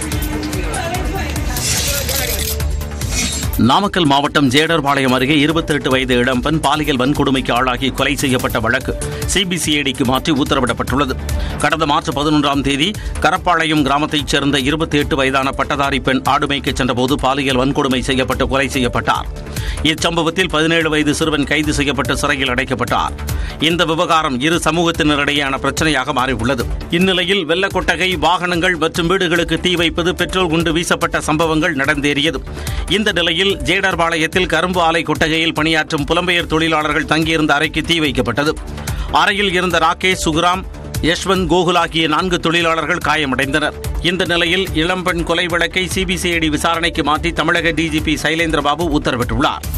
நாமக்கல் மாவட்டம் ஜேடர்பாளையம் அருகே இருபத்தி எட்டு வயது இளம்பெண் பாலியல் வன்கொடுமைக்கு ஆளாகி கொலை செய்யப்பட்ட வழக்கு சிபிசிஐடிக்கு மாற்றி உத்தரவிடப்பட்டுள்ளது கடந்த மார்ச் பதினொன்றாம் தேதி கரப்பாளையம் கிராமத்தைச் சேர்ந்த இருபத்தி எட்டு வயதான பட்டதாரி பெண் ஆடு மேய்க்கச் சென்றபோது பாலியல் வன்கொடுமை செய்யப்பட்டு கொலை செய்யப்பட்டார் இச்சம்பவத்தில் பதினேழு வயது சிறுவன் கைது செய்யப்பட்டு சிறையில் அடைக்கப்பட்டார் இந்த விவகாரம் இரு சமூகத்தினரிடையேயான பிரச்சனையாக மாறியுள்ளது இந்நிலையில் வெள்ளக்கொட்டகை வாகனங்கள் மற்றும் வீடுகளுக்கு தீ வைப்பது பெட்ரோல் குண்டு வீசப்பட்ட சம்பவங்கள் நடந்தேறியது இந்த நிலையில் ஜேடர்பாளையத்தில் கரும்பு ஆலை கொட்டகையில் பணியாற்றும் புலம்பெயர் தொழிலாளர்கள் தங்கியிருந்த அறைக்கு தீ வைக்கப்பட்டது அறையில் இருந்த ராகேஷ் சுகுராம் யஷ்வந்த் கோகுல் ஆகிய நான்கு தொழிலாளர்கள் காயமடைந்தனர் இந்த நிலையில் இளம்பெண் கொலை வழக்கை சிபிசிஐடி விசாரணைக்கு மாற்றி தமிழக டிஜிபி சைலேந்திரபாபு உத்தரவிட்டுள்ளார்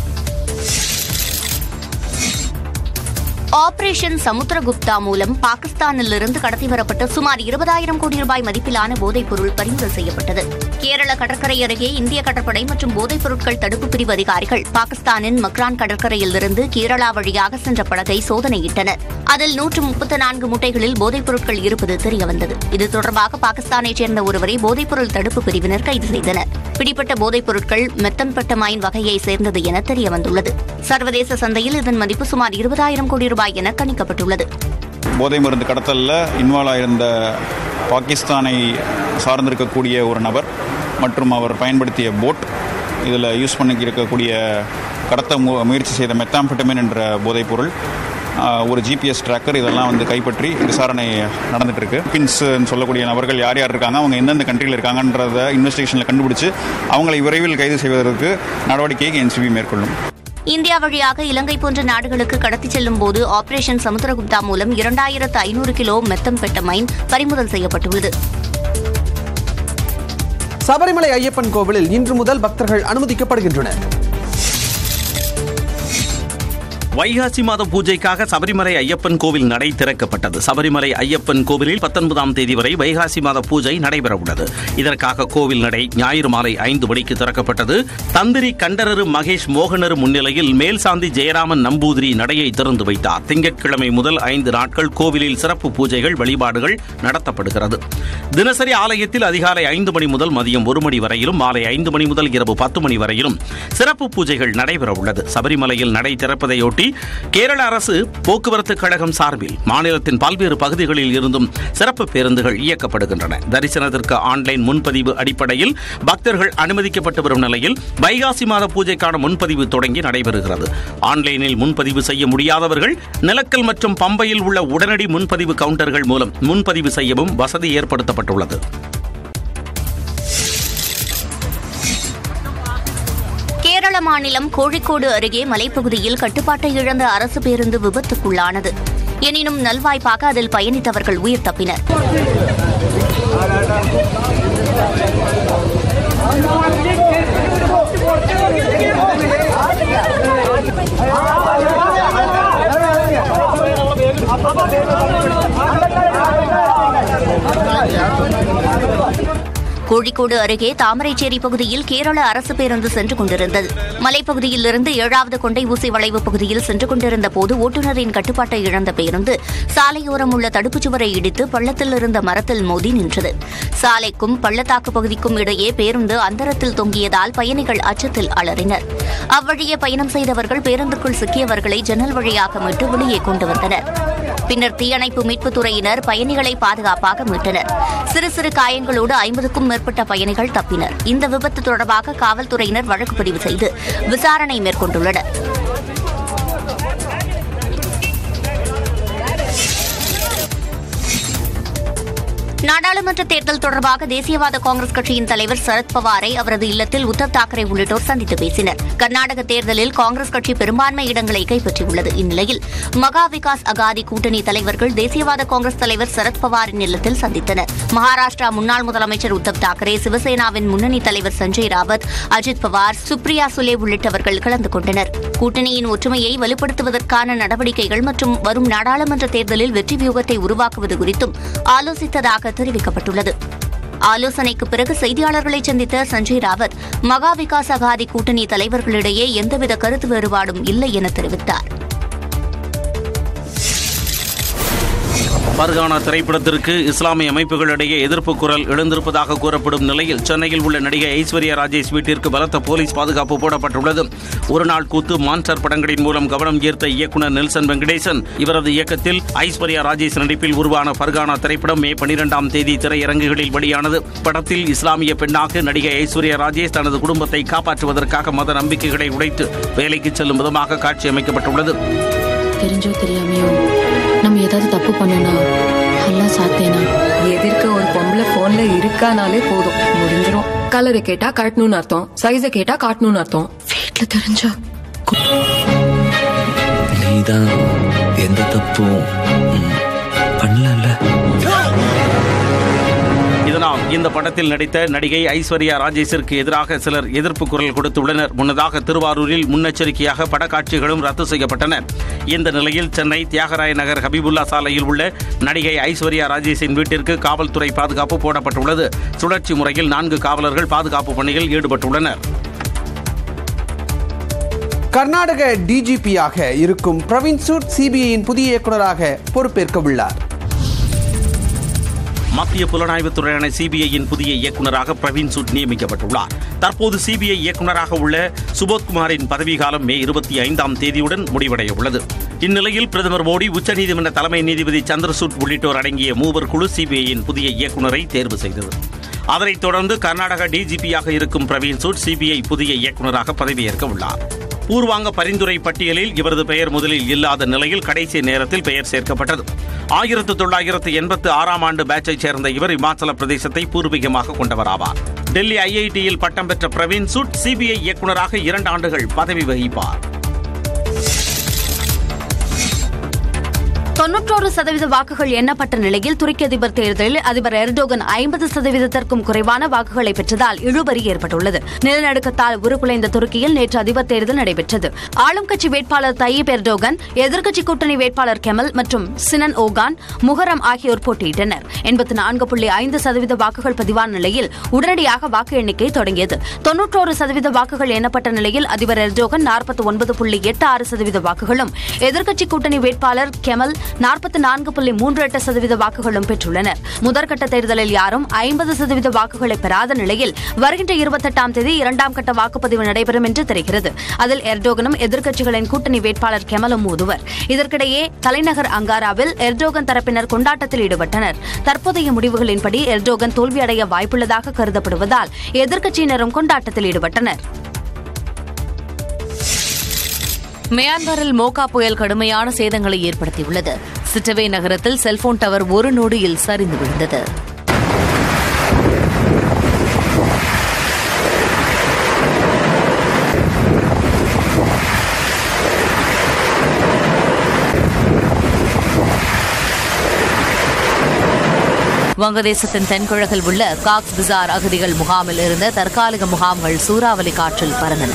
ஆபரேஷன் சமுத்திரகுப்தா மூலம் பாகிஸ்தானிலிருந்து கடத்தி வரப்பட்ட சுமார் இருபதாயிரம் கோடி ரூபாய் மதிப்பிலான போதைப் பொருள் பறிமுதல் செய்யப்பட்டது கேரள கடற்கரை அருகே இந்திய கடற்படை மற்றும் போதைப் பொருட்கள் தடுப்பு பிரிவு அதிகாரிகள் பாகிஸ்தானின் மக்ரான் கடற்கரையிலிருந்து கேரளா வழியாக சென்ற படகை சோதனையிட்டனர் அதில் நூற்று முப்பத்து நான்கு முட்டைகளில் போதைப் பொருட்கள் இருப்பது தெரியவந்தது இது தொடர்பாக பாகிஸ்தானைச் சேர்ந்த ஒருவரை போதைப்பொருள் தடுப்பு பிரிவினர் கைது செய்தனர் பிடிப்பட்ட போதைப் பொருட்கள் மெத்தம்பட்டமைன் வகையை சேர்ந்தது என தெரியவந்துள்ளது சர்வதேச சந்தையில் இதன் மதிப்பு சுமார் இருபதாயிரம் கோடி ரூபாய் என கணிக்கப்பட்டுள்ளது போதை மருந்து கடத்தலில் இன்வால்வ் ஆயிருந்த பாகிஸ்தானை சார்ந்திருக்கக்கூடிய ஒரு நபர் மற்றும் அவர் பயன்படுத்திய போட் இதில் யூஸ் பண்ணி இருக்கக்கூடிய கடத்த மு- முயற்சி செய்த மெத்தாம்பெட்டமின் என்ற போதைப்பொருள் ஆஹ், ஒரு ஜிபிஎஸ் ட்ராக்கர் இதெல்லாம் வந்து கைப்பற்றி விசாரணை நடந்துட்டு இருக்கு பின்ஸ் சொல்லக்கூடிய நபர்கள் யார் யார் இருக்காங்க அவங்க எந்தெந்த கண்ட்ரியில் இருக்காங்கன்றத இன்வெஸ்டிகேஷனில் கண்டுபிடிச்சு அவங்களை விரைவில் கைது செய்வதற்கு நடவடிக்கையை என்சிபி மேற்கொள்ளும் இந்தியா வழியாக இலங்கை போன்ற நாடுகளுக்கு கடத்திச் செல்லும் போது ஆபரேஷன் சமுத்திரகுப்தா மூலம் இரண்டாயிரத்து ஐநூறு கிலோ மெத்தம்பெட்டமைன் பறிமுதல் செய்யப்பட்டுள்ளது சபரிமலை ஐயப்பன் கோவிலில் இன்று முதல் பக்தர்கள் அனுமதிக்கப்படுகின்றனர் வைகாசி மாத பூஜைக்காக சபரிமலை ஐயப்பன் கோவில் நடை திறக்கப்பட்டது சபரிமலை ஐயப்பன் கோவிலில் பத்தொன்பதாம் தேதி வரை வைகாசி மாத பூஜை நடைபெற உள்ளது இதற்காக கோவில் நடை ஞாயிறு மாலை ஐந்து மணிக்கு திறக்கப்பட்டது தந்திரி கண்டரரு மகேஷ் மோகனரு முன்னிலையில் மேல்சாந்தி ஜெயராமன் நம்பூதிரி நடையை திறந்து வைத்தார் திங்கட்கிழமை முதல் ஐந்து நாட்கள் கோவிலில் சிறப்பு பூஜைகள் வழிபாடுகள் நடத்தப்படுகிறது தினசரி ஆலயத்தில் அதிகாலை ஐந்து மணி முதல் மதியம் ஒரு மணி வரையிலும் மாலை ஐந்து மணி முதல் இரவு பத்து மணி வரையிலும் சிறப்பு பூஜைகள் நடைபெற உள்ளது சபரிமலையில் நடை திறப்பதையொட்டி கேரள அரசு போக்குவரத்து கழகம் சார்பில் மாநிலத்தின் பல்வேறு பகுதிகளில் இருந்தும் சிறப்பு பேருந்துகள் இயக்கப்படுகின்றன தரிசனத்திற்கு ஆன்லைன் முன்பதிவு அடிப்படையில் பக்தர்கள் அனுமதிக்கப்பட்டு வரும் நிலையில் வைகாசி மாத பூஜைக்கான முன்பதிவு தொடங்கி நடைபெறுகிறது ஆன்லைனில் முன்பதிவு செய்ய முடியாதவர்கள் நிலக்கல் மற்றும் பம்பையில் உள்ள உடனடி முன்பதிவு கவுண்டர்கள் மூலம் முன்பதிவு செய்யவும் வசதி ஏற்படுத்தப்பட்டுள்ளது கேரள மாநிலம் கோழிக்கோடு அருகே மலைப்பகுதியில் கட்டுப்பாட்டை இழந்த அரசு பேருந்து விபத்துக்குள்ளானது எனினும் நல்வாய்ப்பாக அதில் பயணித்தவர்கள் உயிர் தப்பினர் கோழிக்கோடு அருகே தாமரைச்சேரி பகுதியில் கேரள அரசு பேருந்து சென்று கொண்டிருந்தது மலைப்பகுதியில் இருந்து ஏழாவது கொண்டை ஊசி வளைவு பகுதியில் சென்று கொண்டிருந்த போது ஓட்டுநரின் கட்டுப்பாட்டை இழந்த பேருந்து சாலையோரம் உள்ள தடுப்புச் சுவரை இடித்து பள்ளத்தில் இருந்த மரத்தில் மோதி நின்றது சாலைக்கும் பள்ளத்தாக்கு பகுதிக்கும் இடையே பேருந்து அந்தரத்தில் தொங்கியதால் பயணிகள் அச்சத்தில் அலறினர் அவ்வழியே பயணம் செய்தவர்கள் பேருந்துக்குள் சிக்கியவர்களை ஜன்னல் வழியாக மீட்டு வெளியே கொண்டு வந்தனர் பின்னர் தீயணைப்பு மீட்புத் துறையினர் பயணிகளை பாதுகாப்பாக மீட்டனர் சிறு சிறு காயங்களோடு ஐம்பதுக்கும் மேற்பட்ட பயணிகள் தப்பினர் இந்த விபத்து தொடர்பாக காவல்துறையினர் வழக்கு பதிவு செய்து விசாரணை மேற்கொண்டுள்ளனர் நாடாளுமன்ற தேர்தல் தொடர்பாக தேசியவாத காங்கிரஸ் கட்சியின் தலைவர் சரத்பவாரை அவரது இல்லத்தில் உத்தவ் தாக்கரே உள்ளிட்டோர் சந்தித்து பேசினர் கர்நாடக தேர்தலில் காங்கிரஸ் கட்சி பெரும்பான்மை இடங்களை கைப்பற்றியுள்ளது இந்நிலையில் மகா விகாஸ் அகாதி கூட்டணி தலைவர்கள் தேசியவாத காங்கிரஸ் தலைவர் சரத்பவாரின் இல்லத்தில் சந்தித்தனர் மகாராஷ்டிரா முன்னாள் முதலமைச்சர் உத்தவ் தாக்கரே சிவசேனாவின் முன்னணி தலைவர் சஞ்சய் ராவத் அஜித் பவார் சுப்ரியா சுலே உள்ளிட்டவர்கள் கலந்து கொண்டனர் கூட்டணியின் ஒற்றுமையை வலுப்படுத்துவதற்கான நடவடிக்கைகள் மற்றும் வரும் நாடாளுமன்ற தேர்தலில் வெற்றி வியூகத்தை உருவாக்குவது குறித்தும் ஆலோசித்ததாக தெரிவிக்கப்பட்டுள்ளது ஆலோசனைக்கு பிறகு செய்தியாளர்களை சந்தித்த சஞ்சய் ராவத் மகா விகாஸ் அகாதி கூட்டணி தலைவர்களிடையே எந்தவித கருத்து வேறுபாடும் இல்லை என தெரிவித்தார் பர்கானா திரைப்படத்திற்கு இஸ்லாமிய அமைப்புகளிடையே எதிர்ப்பு குரல் எழுந்திருப்பதாக கூறப்படும் நிலையில் சென்னையில் உள்ள நடிகை ஐஸ்வர்யா ராஜேஷ் வீட்டிற்கு பலத்த போலீஸ் பாதுகாப்பு போடப்பட்டுள்ளது ஒருநாள் கூத்து மான்சர் படங்களின் மூலம் கவனம் ஈர்த்த இயக்குநர் நெல்சன் வெங்கடேசன் இவரது இயக்கத்தில் ஐஸ்வர்யா ராஜேஷ் நடிப்பில் உருவான பர்கானா திரைப்படம் மே பனிரெண்டாம் தேதி திரையரங்குகளில் வெளியானது படத்தில் இஸ்லாமிய பெண்ணாக நடிகை ஐஸ்வர்யா ராஜேஷ் தனது குடும்பத்தை காப்பாற்றுவதற்காக மத நம்பிக்கைகளை உடைத்து வேலைக்கு செல்லும் விதமாக காட்சி அமைக்கப்பட்டுள்ளது தெரிஞ்சோ தெரியாமையோ நம்ம ஏதாவது தப்பு பண்ணனா எல்லாம் சாத்தேனா எதிர்க்க ஒரு பொம்பளை போன்ல இருக்கானாலே போதும் முடிஞ்சிரும் கலரை கேட்டா காட்டணும்னு அர்த்தம் சைஸ கேட்டா காட்டணும்னு அர்த்தம் வீட்டுல தெரிஞ்சா நீதான் எந்த தப்பும் ம், பண்ணலல்ல இதனால் இந்த படத்தில் நடித்த நடிகை ஐஸ்வர்யா ராஜேஷிற்கு எதிராக சிலர் எதிர்ப்பு குரல் கொடுத்துள்ளனர் முன்னதாக திருவாரூரில் முன்னெச்சரிக்கையாக படக்காட்சிகளும் ரத்து செய்யப்பட்டன இந்த நிலையில் சென்னை தியாகராய நகர் ஹபீபுல்லா சாலையில் உள்ள நடிகை ஐஸ்வர்யா ராஜேஷின் வீட்டிற்கு காவல்துறை பாதுகாப்பு போடப்பட்டுள்ளது சுழற்சி முறையில் நான்கு காவலர்கள் பாதுகாப்பு பணியில் ஈடுபட்டுள்ளனர் கர்நாடக டிஜிபியாக இருக்கும் பிரவீன் சூட் சிபிஐயின் புதிய இயக்குநராக பொறுப்பேற்க உள்ளார் மத்திய புலனாய்வுத்துறையான சிபிஐயின் புதிய இயக்குநராக பிரவீன் சூட் நியமிக்கப்பட்டுள்ளார் தற்போது சிபிஐ இயக்குநராக உள்ள சுபோத்குமாரின் பதவிக்காலம் மே இருபத்தி ஐந்தாம் தேதியுடன் முடிவடைய உள்ளது இந்நிலையில் பிரதமர் மோடி உச்சநீதிமன்ற தலைமை நீதிபதி சந்திரசூட் உள்ளிட்டோர் அடங்கிய மூவர் குழு சிபிஐயின் புதிய இயக்குநரை தேர்வு செய்தது அதனைத் தொடர்ந்து கர்நாடக டிஜிபியாக இருக்கும் பிரவீன் சூட் சிபிஐ புதிய இயக்குநராக பதவியேற்க உள்ளார் பூர்வாங்க பரிந்துரை பட்டியலில் இவரது பெயர் முதலில் இல்லாத நிலையில் கடைசி நேரத்தில் பெயர் சேர்க்கப்பட்டது ஆயிரத்து தொள்ளாயிரத்து எண்பத்து ஆறாம் ஆண்டு பேட்சைச் சேர்ந்த இவர் இமாச்சல பிரதேசத்தை பூர்வீகமாக கொண்டவராவார் டெல்லி ஐஐடியில் பட்டம் பெற்ற பிரவீன் சூட் சிபிஐ இயக்குநராக இரண்டு ஆண்டுகள் பதவி வகிப்பார் தொன்னூற்றோரு சதவீத வாக்குகள் எண்ணப்பட்ட நிலையில் துருக்கி அதிபர் தேர்தலில் அதிபர் எர்டோகன் ஐம்பது சதவீதத்திற்கும் குறைவான வாக்குகளை பெற்றதால் இழுபறி ஏற்பட்டுள்ளது நிலநடுக்கத்தால் உருக்குலைந்த துருக்கியில் நேற்று அதிபர் தேர்தல் நடைபெற்றது ஆளும் கட்சி வேட்பாளர் தையீப் எர்டோகன் எதிர்க்கட்சி கூட்டணி வேட்பாளர் கெமல் மற்றும் சினன் ஓகான் முகரம் ஆகியோர் போட்டியிட்டனர் எண்பத்தி நான்கு புள்ளி ஐந்து சதவீத வாக்குகள் பதிவான நிலையில் உடனடியாக வாக்கு எண்ணிக்கை தொடங்கியது தொன்னூற்றோரு சதவீத வாக்குகள் எண்ணப்பட்ட நிலையில் அதிபர் எர்டோகன் நாற்பத்தி ஒன்பது புள்ளி எட்டு ஆறு சதவீத வாக்குகளும் எதிர்க்கட்சி கூட்டணி வேட்பாளர் கெமல் நாற்பத்தி நான்கு புள்ளி மூன்று எட்டு சதவீத வாக்குகளும் பெற்றுள்ளனர் முதற்கட்ட தேர்தலில் யாரும் ஐம்பது சதவீத வாக்குகளை பெறாத நிலையில் வருகின்ற இருபத்தெட்டாம் தேதி இரண்டாம் கட்ட வாக்குப்பதிவு நடைபெறும் என்று தெரிகிறது அதில் எர்டோகனும் எதிர்க்கட்சிகளின் கூட்டணி வேட்பாளர் கெமலும் மோதுவர் இதற்கிடையே தலைநகர் அங்காராவில் எர்டோகன் தரப்பினர் கொண்டாட்டத்தில் ஈடுபட்டனர் தற்போதைய முடிவுகளின்படி எர்டோகன் தோல்வியடைய வாய்ப்புள்ளதாக கருதப்படுவதால் எதிர்க்கட்சியினரும் கொண்டாட்டத்தில் ஈடுபட்டனர் மியான்மரில் மோகா புயல் கடுமையான சேதங்களை ஏற்படுத்தியுள்ளது சிட்டவே நகரத்தில் செல்போன் டவர் ஒரு நொடியில் சரிந்து விழுந்தது வங்கதேசத்தின் தென்கிழக்கில் உள்ள காக்ஸ் பிசார் அகதிகள் முகாமில் இருந்த தற்காலிக முகாம்கள் சூறாவளி காற்றில் பறந்தன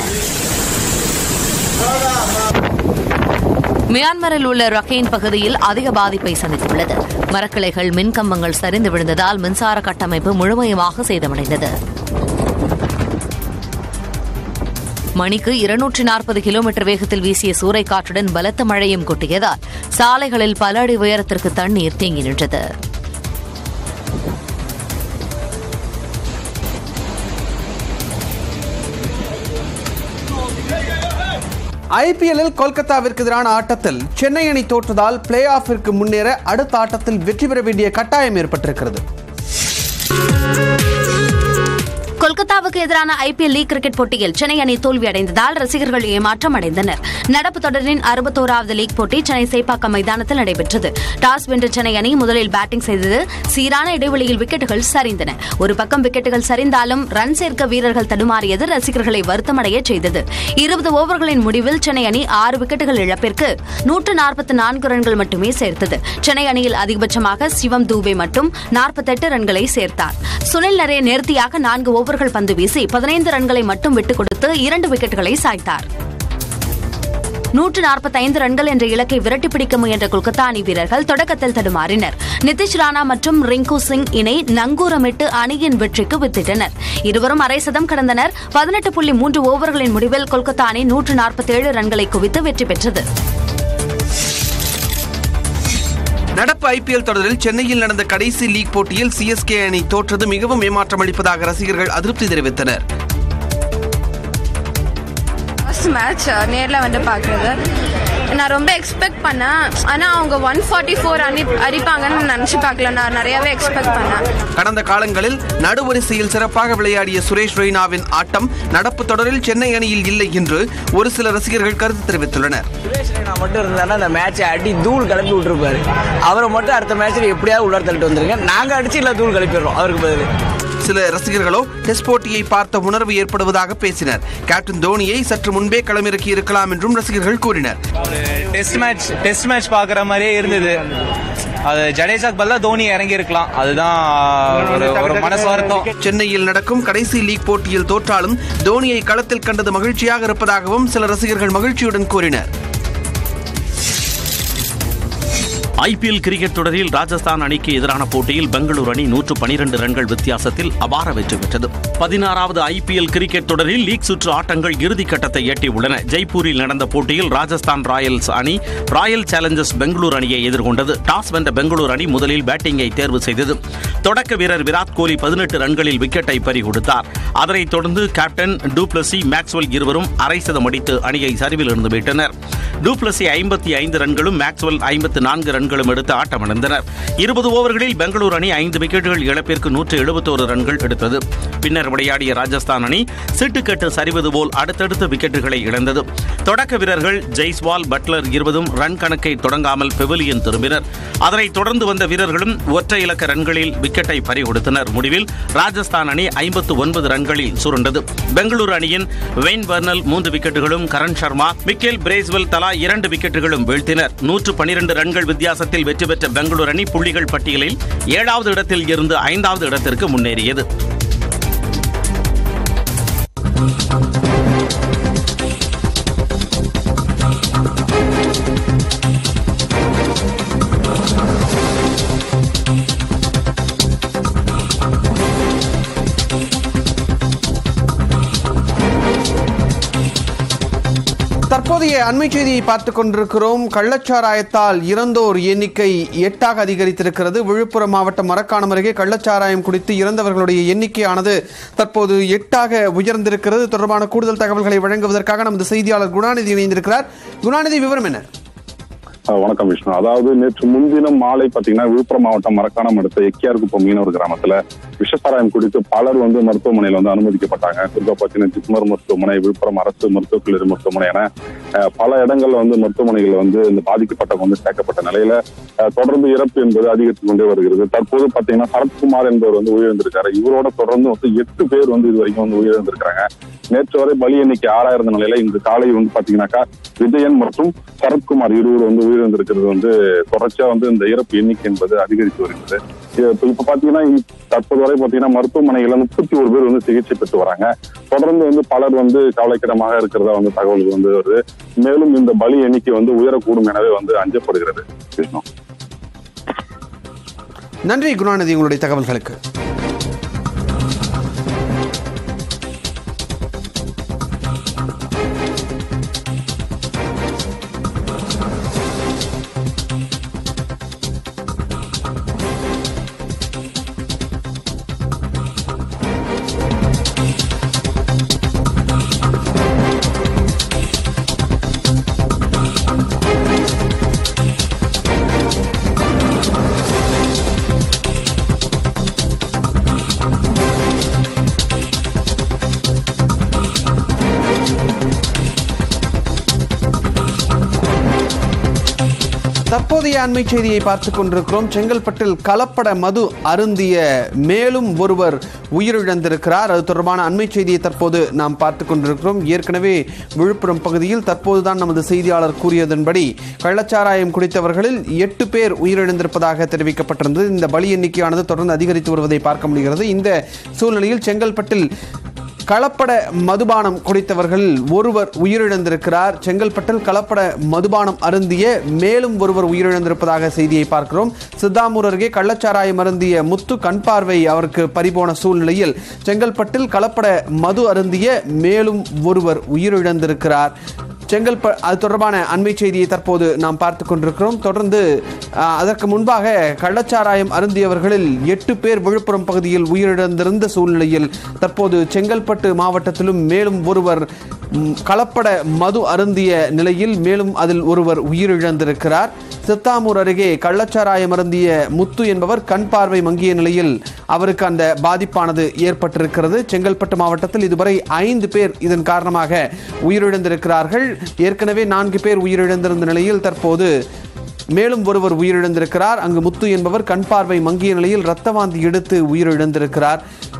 மியான்மரில் உள்ள ரக்கேன் பகுதியில் அதிக பாதிப்பை சந்தித்துள்ளது மரக்கிளைகள் மின்கம்பங்கள் சரிந்து விழுந்ததால் மின்சார கட்டமைப்பு முழுமையமாக சேதமடைந்தது மணிக்கு இருநூற்றி நாற்பது கிலோமீட்டர் வேகத்தில் வீசிய சூறைக்காற்றுடன் பலத்த மழையும் கொட்டியதால் சாலைகளில் பல அடி உயரத்திற்கு தண்ணீர் தேங்கி நின்றது ஐபிஎல்லில் கொல்கத்தாவிற்கு எதிரான ஆட்டத்தில் சென்னை அணி தோற்றதால் பிளே ஆஃபிற்கு முன்னேற அடுத்த ஆட்டத்தில் வெற்றி பெற வேண்டிய கட்டாயம் ஏற்பட்டிருக்கிறது கொல்கத்தாவுக்கு எதிரான ஐபிஎல் லீக் கிரிக்கெட் போட்டியில் சென்னை அணி தோல்வியடைந்ததால் ரசிகர்கள் ஏமாற்றம் அடைந்தனர் நடப்பு தொடரின் அறுபத்தோராவது லீக் போட்டி சென்னை சேப்பாக்கம் மைதானத்தில் நடைபெற்றது டாஸ் வென்ற சென்னை அணி முதலில் பேட்டிங் செய்தது சீரான இடைவெளியில் விக்கெட்டுகள் சரிந்தன ஒரு பக்கம் விக்கெட்டுகள் சரிந்தாலும் ரன் சேர்க்க வீரர்கள் தடுமாறியது ரசிகர்களை வருத்தமடைய செய்தது இருபது ஓவர்களின் முடிவில் சென்னை அணி ஆறு விக்கெட்டுகள் இழப்பிற்கு நூற்று நாற்பத்தி நான்கு ரன்கள் மட்டுமே சேர்த்தது சென்னை அணியில் அதிகபட்சமாக சிவம் தூபே மட்டும் நாற்பத்தெட்டு ரன்களை சேர்த்தார் சுனில் நரே நேர்த்தியாக நான்கு ஓவர்கள் பந்து வீசி பதினைந்து ரன்களை மட்டும் விட்டுக் கொடுத்து இரண்டு விக்கெட்டுகளை சாய்த்தார் நூற்று நாற்பத்தைந்து ரன்கள் என்ற இலக்கை விரட்டி பிடிக்க முயன்ற கொல்கத்தா அணி வீரர்கள் தொடக்கத்தில் தடுமாறினர் நிதிஷ் ராணா மற்றும் ரிங்கு சிங் இணை நங்கூரமிட்டு அணியின் வெற்றிக்கு வித்திட்டனர் இருவரும் அரை சதம் கடந்தனர் பதினெட்டு புள்ளி மூன்று ஓவர்களின் முடிவில் கொல்கத்தா அணி நூற்று நாற்பத்தேழு ரன்களை குவித்து வெற்றி பெற்றது நடப்பு ஐபிஎல் தொடரில் சென்னையில் நடந்த கடைசி லீக் போட்டியில் சிஎஸ்கே அணி தோற்றது மிகவும் ஏமாற்றம் அளிப்பதாக ரசிகர்கள் அதிருப்தி தெரிவித்தனர் ஃபர்ஸ்ட் மேட்ச் நேரில் வந்து பார்க்குறது நான் ரொம்ப எக்ஸ்பெக்ட் பண்ணேன் ஆனால் அவங்க ஒன் ஃபார்ட்டி ஃபோர் அனி அடிப்பாங்கன்னு நினச்சி பார்க்கல நான் நிறையாவே எக்ஸ்பெக்ட் பண்ணேன் கடந்த காலங்களில் நடுவரிசையில் சிறப்பாக விளையாடிய சுரேஷ் ரெய்னாவின் ஆட்டம் நடப்பு தொடரில் சென்னை அணியில் இல்லை என்று ஒரு சில ரசிகர்கள் கருத்து தெரிவித்துள்ளனர் சுரேஷ் ரெய்னா மட்டும் இருந்தாருன்னா அந்த மேட்சை அடி தூள் கிளப்பி விட்டுருப்பாரு அவரை மட்டும் அடுத்த மேட்ச்சில் எப்படியாவது உள்ளார தள்ளிட்டு வந்துருங்க நாங்கள் அடிச்சு இல்லை தூள் கிளப்பிடுறோம் அவருக்கு பதில் சில ரசிகர்களோ டெஸ்ட் போட்டியை பார்த்த உணர்வு ஏற்படுவதாக பேசினர் கேப்டன் தோனியை சற்று முன்பே களமிறக்கி இருக்கலாம் என்றும் ரசிகர்கள் கூறினர் டெஸ்ட் மேட்ச் டெஸ்ட் மேட்ச் பார்க்குற மாதிரியே இருந்தது அது ஜடேஜாக்கு பதிலாக தோனி இறங்கி இருக்கலாம் அதுதான் ஒரு ஒரு மனசு வருத்தம் சென்னையில் நடக்கும் கடைசி லீக் போட்டியில் தோற்றாலும் தோனியை களத்தில் கண்டது மகிழ்ச்சியாக இருப்பதாகவும் சில ரசிகர்கள் மகிழ்ச்சியுடன் கூறினர் ஐபிஎல் கிரிக்கெட் தொடரில் ராஜஸ்தான் அணிக்கு எதிரான போட்டியில் பெங்களூரு அணி நூற்று பனிரெண்டு ரன்கள் வித்தியாசத்தில் அபார வெற்றி பெற்றது பதினாறாவது ஐபிஎல் கிரிக்கெட் தொடரில் லீக் சுற்று ஆட்டங்கள் இறுதிக் கட்டத்தை எட்டியுள்ளன ஜெய்ப்பூரில் நடந்த போட்டியில் ராஜஸ்தான் ராயல்ஸ் அணி ராயல் சேலஞ்சர்ஸ் பெங்களூரு அணியை எதிர்கொண்டது டாஸ் வென்ற பெங்களூரு அணி முதலில் பேட்டிங்கை தேர்வு செய்தது தொடக்க வீரர் விராட் கோலி பதினெட்டு ரன்களில் விக்கெட்டை பறிகொடுத்தார் அதனைத் தொடர்ந்து கேப்டன் டூப்ளசி மேக்ஸ்வெல் இருவரும் அரை சதம் அடித்து அணியை சரிவில் இருந்து மீட்டனர் டூப்ளசி ஐம்பத்தி ஐந்து ரன்களும் மேக்ஸ்வெல் ஐம்பத்து நான்கு ரன்களும் எடுத்து ஆட்டமிழந்தனர் இருபது ஓவர்களில் பெங்களூரு அணி ஐந்து விக்கெட்டுகள் இழப்பிற்கு நூற்று எழுபத்தோரு ரன்கள் எடுத்தது பின்னர் விளையாடிய ராஜஸ்தான் அணி சிட்டுக்கட்டு சரிவது போல் அடுத்தடுத்த விக்கெட்டுகளை இழந்தது தொடக்க வீரர்கள் ஜெய்ஸ்வால் பட்லர் இருவரும் ரன் கணக்கை தொடங்காமல் பெவிலியன் திரும்பினர் அதனைத் தொடர்ந்து வந்த வீரர்களும் ஒற்றை இலக்க ரன்களில் விக்கெட்டை பறிகொடுத்தனர் முடிவில் ராஜஸ்தான் அணி ஐம்பத்து ஒன்பது ரன்களில் சுருண்டது பெங்களூரு அணியின் வெயின் வர்னல் மூன்று விக்கெட்டுகளும் கரண் சர்மா மிக்கேல் பிரேஸ்வெல் தலா இரண்டு விக்கெட்டுகளும் வீழ்த்தினர் நூற்று பனிரெண்டு ரன்கள் வித்தியாசத்தில் வெற்றி பெற்ற பெங்களூரு அணி புள்ளிகள் பட்டியலில் ஏழாவது இடத்தில் இருந்து ஐந்தாவது இடத்திற்கு முன்னேறியது தற்போதைய அண்மை செய்தியை பார்த்துக் கொண்டிருக்கிறோம் கள்ளச்சாராயத்தால் இறந்தோர் எண்ணிக்கை எட்டாக அதிகரித்திருக்கிறது விழுப்புரம் மாவட்டம் மரக்காணம் அருகே கள்ளச்சாராயம் குடித்து இறந்தவர்களுடைய எண்ணிக்கையானது தற்போது எட்டாக உயர்ந்திருக்கிறது தொடர்பான கூடுதல் தகவல்களை வழங்குவதற்காக நமது செய்தியாளர் குணாநிதி இணைந்திருக்கிறார் குணாநிதி விவரம் என்ன அஹ் வணக்கம் விஷ்ணு அதாவது நேற்று முன்தினம் மாலை பாத்தீங்கன்னா விழுப்புரம் மாவட்டம் மரக்காணம் அடுத்த எக்கியார்குப்பம் மீனவர் கிராமத்துல விஷசாராயம் குடித்து பலர் வந்து மருத்துவமனையில வந்து அனுமதிக்கப்பட்டாங்க குறிப்பா பாத்தீங்கன்னா ஜிப்மர் மருத்துவமனை விழுப்புரம் அரசு மருத்துவக் கல்லூரி மருத்துவமனை என அஹ், பல இடங்கள்ல வந்து மருத்துவமனைகள் வந்து இந்த பாதிக்கப்பட்டவங்க வந்து சேர்க்கப்பட்ட நிலையில அஹ், தொடர்ந்து இறப்பு என்பது அதிகரித்து கொண்டே வருகிறது தற்போது பாத்தீங்கன்னா சரத்குமார் என்பவர் வந்து உயிரிழந்திருக்காரு இவரோட தொடர்ந்து வந்து எட்டு பேர் வந்து இது வரைக்கும் வந்து உயிரிழந்திருக்காங்க நேற்று வரை பலி எண்ணிக்கை ஆறாயிரம் நிலையில இன்று காலை வந்து பாத்தீங்கன்னாக்கா விஜயன் மற்றும் சரத்குமார் இருவர் வந்து உயிரிழந்திருக்கிறது வந்து தொடர்ச்சியா வந்து இந்த இறப்பு எண்ணிக்கை என்பது அதிகரித்து வருகிறது இது இப்ப இப்ப பாத்தீங்கன்னா இ- தற்போது வரை பாத்தீங்கன்னா மருத்துவமனைகள்ல முப்பத்தி ஒரு பேர் வந்து சிகிச்சை பெற்று வராங்க தொடர்ந்து வந்து பலர் வந்து கவலைக்கிடமாக இருக்கிறதா வந்து தகவல்கள் வந்து வருது மேலும் இந்த பலி எண்ணிக்கை வந்து உயரக்கூடும் எனவே வந்து அஞ்சப்படுகிறது விஷ்ணு நன்றி குணாநிதி உங்களுடைய தகவல்களுக்கு தற்போதைய அண்மை செய்தியை பார்த்துக் கொண்டிருக்கிறோம் செங்கல்பட்டில் கலப்பட மது அருந்திய மேலும் ஒருவர் உயிரிழந்திருக்கிறார் அது தொடர்பான அண்மை செய்தியை தற்போது நாம் பார்த்துக் கொண்டிருக்கிறோம் ஏற்கனவே விழுப்புரம் பகுதியில் தற்போதுதான் நமது செய்தியாளர் கூறியதன்படி கள்ளச்சாராயம் குடித்தவர்களில் எட்டு பேர் உயிரிழந்திருப்பதாக தெரிவிக்கப்பட்டிருந்தது இந்த பலி எண்ணிக்கையானது தொடர்ந்து அதிகரித்து வருவதை பார்க்க முடிகிறது இந்த சூழ்நிலையில் செங்கல்பட்டில் கலப்பட மதுபானம் குடித்தவர்கள் ஒருவர் உயிரிழந்திருக்கிறார் செங்கல்பட்டில் கலப்பட மதுபானம் அருந்திய மேலும் ஒருவர் உயிரிழந்திருப்பதாக செய்தியை பார்க்கிறோம் சித்தாமூர் அருகே கள்ளச்சாராயம் அருந்திய முத்து கண் பார்வை அவருக்கு பறிபோன சூழ்நிலையில் செங்கல்பட்டில் கலப்பட மது அருந்திய மேலும் ஒருவர் உயிரிழந்திருக்கிறார் செங்கல்ப அது தொடர்பான அண்மை செய்தியை தற்போது நாம் பார்த்து கொண்டிருக்கிறோம் தொடர்ந்து ஆ, அதற்கு முன்பாக கள்ளச்சாராயம் அருந்தியவர்களில் எட்டு பேர் விழுப்புரம் பகுதியில் உயிரிழந்திருந்த சூழ்நிலையில் தற்போது செங்கல்பட்டு மாவட்டத்திலும் மேலும் ஒருவர் ம், கலப்பட மது அருந்திய நிலையில் மேலும் அதில் ஒருவர் உயிரிழந்திருக்கிறார் சித்தாமூர் அருகே கள்ளச்சாராயம் அருந்திய முத்து என்பவர் கண் பார்வை மங்கிய நிலையில் அவருக்கு அந்த பாதிப்பானது ஏற்பட்டிருக்கிறது செங்கல்பட்டு மாவட்டத்தில் இதுவரை ஐந்து பேர் இதன் காரணமாக உயிரிழந்திருக்கிறார்கள் ஏற்கனவே நான்கு பேர் உயிரிழந்திருந்த நிலையில் தற்போது மேலும் ஒருவர் உயிரிழந்திருக்கிறார் அங்கு முத்து என்பவர் கண் பார்வை மங்கிய நிலையில் இரத்த வாந்தி எடுத்து உயிரிழந்திருக்கிறார்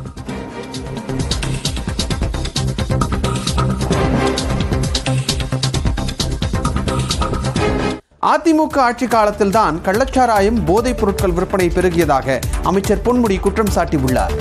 அதிமுக ஆட்சி காலத்தில்தான் கள்ளச்சாராயம் போதைப் பொருட்கள் விற்பனை பெருகியதாக அமைச்சர் பொன்முடி குற்றம் சாட்டியுள்ளார்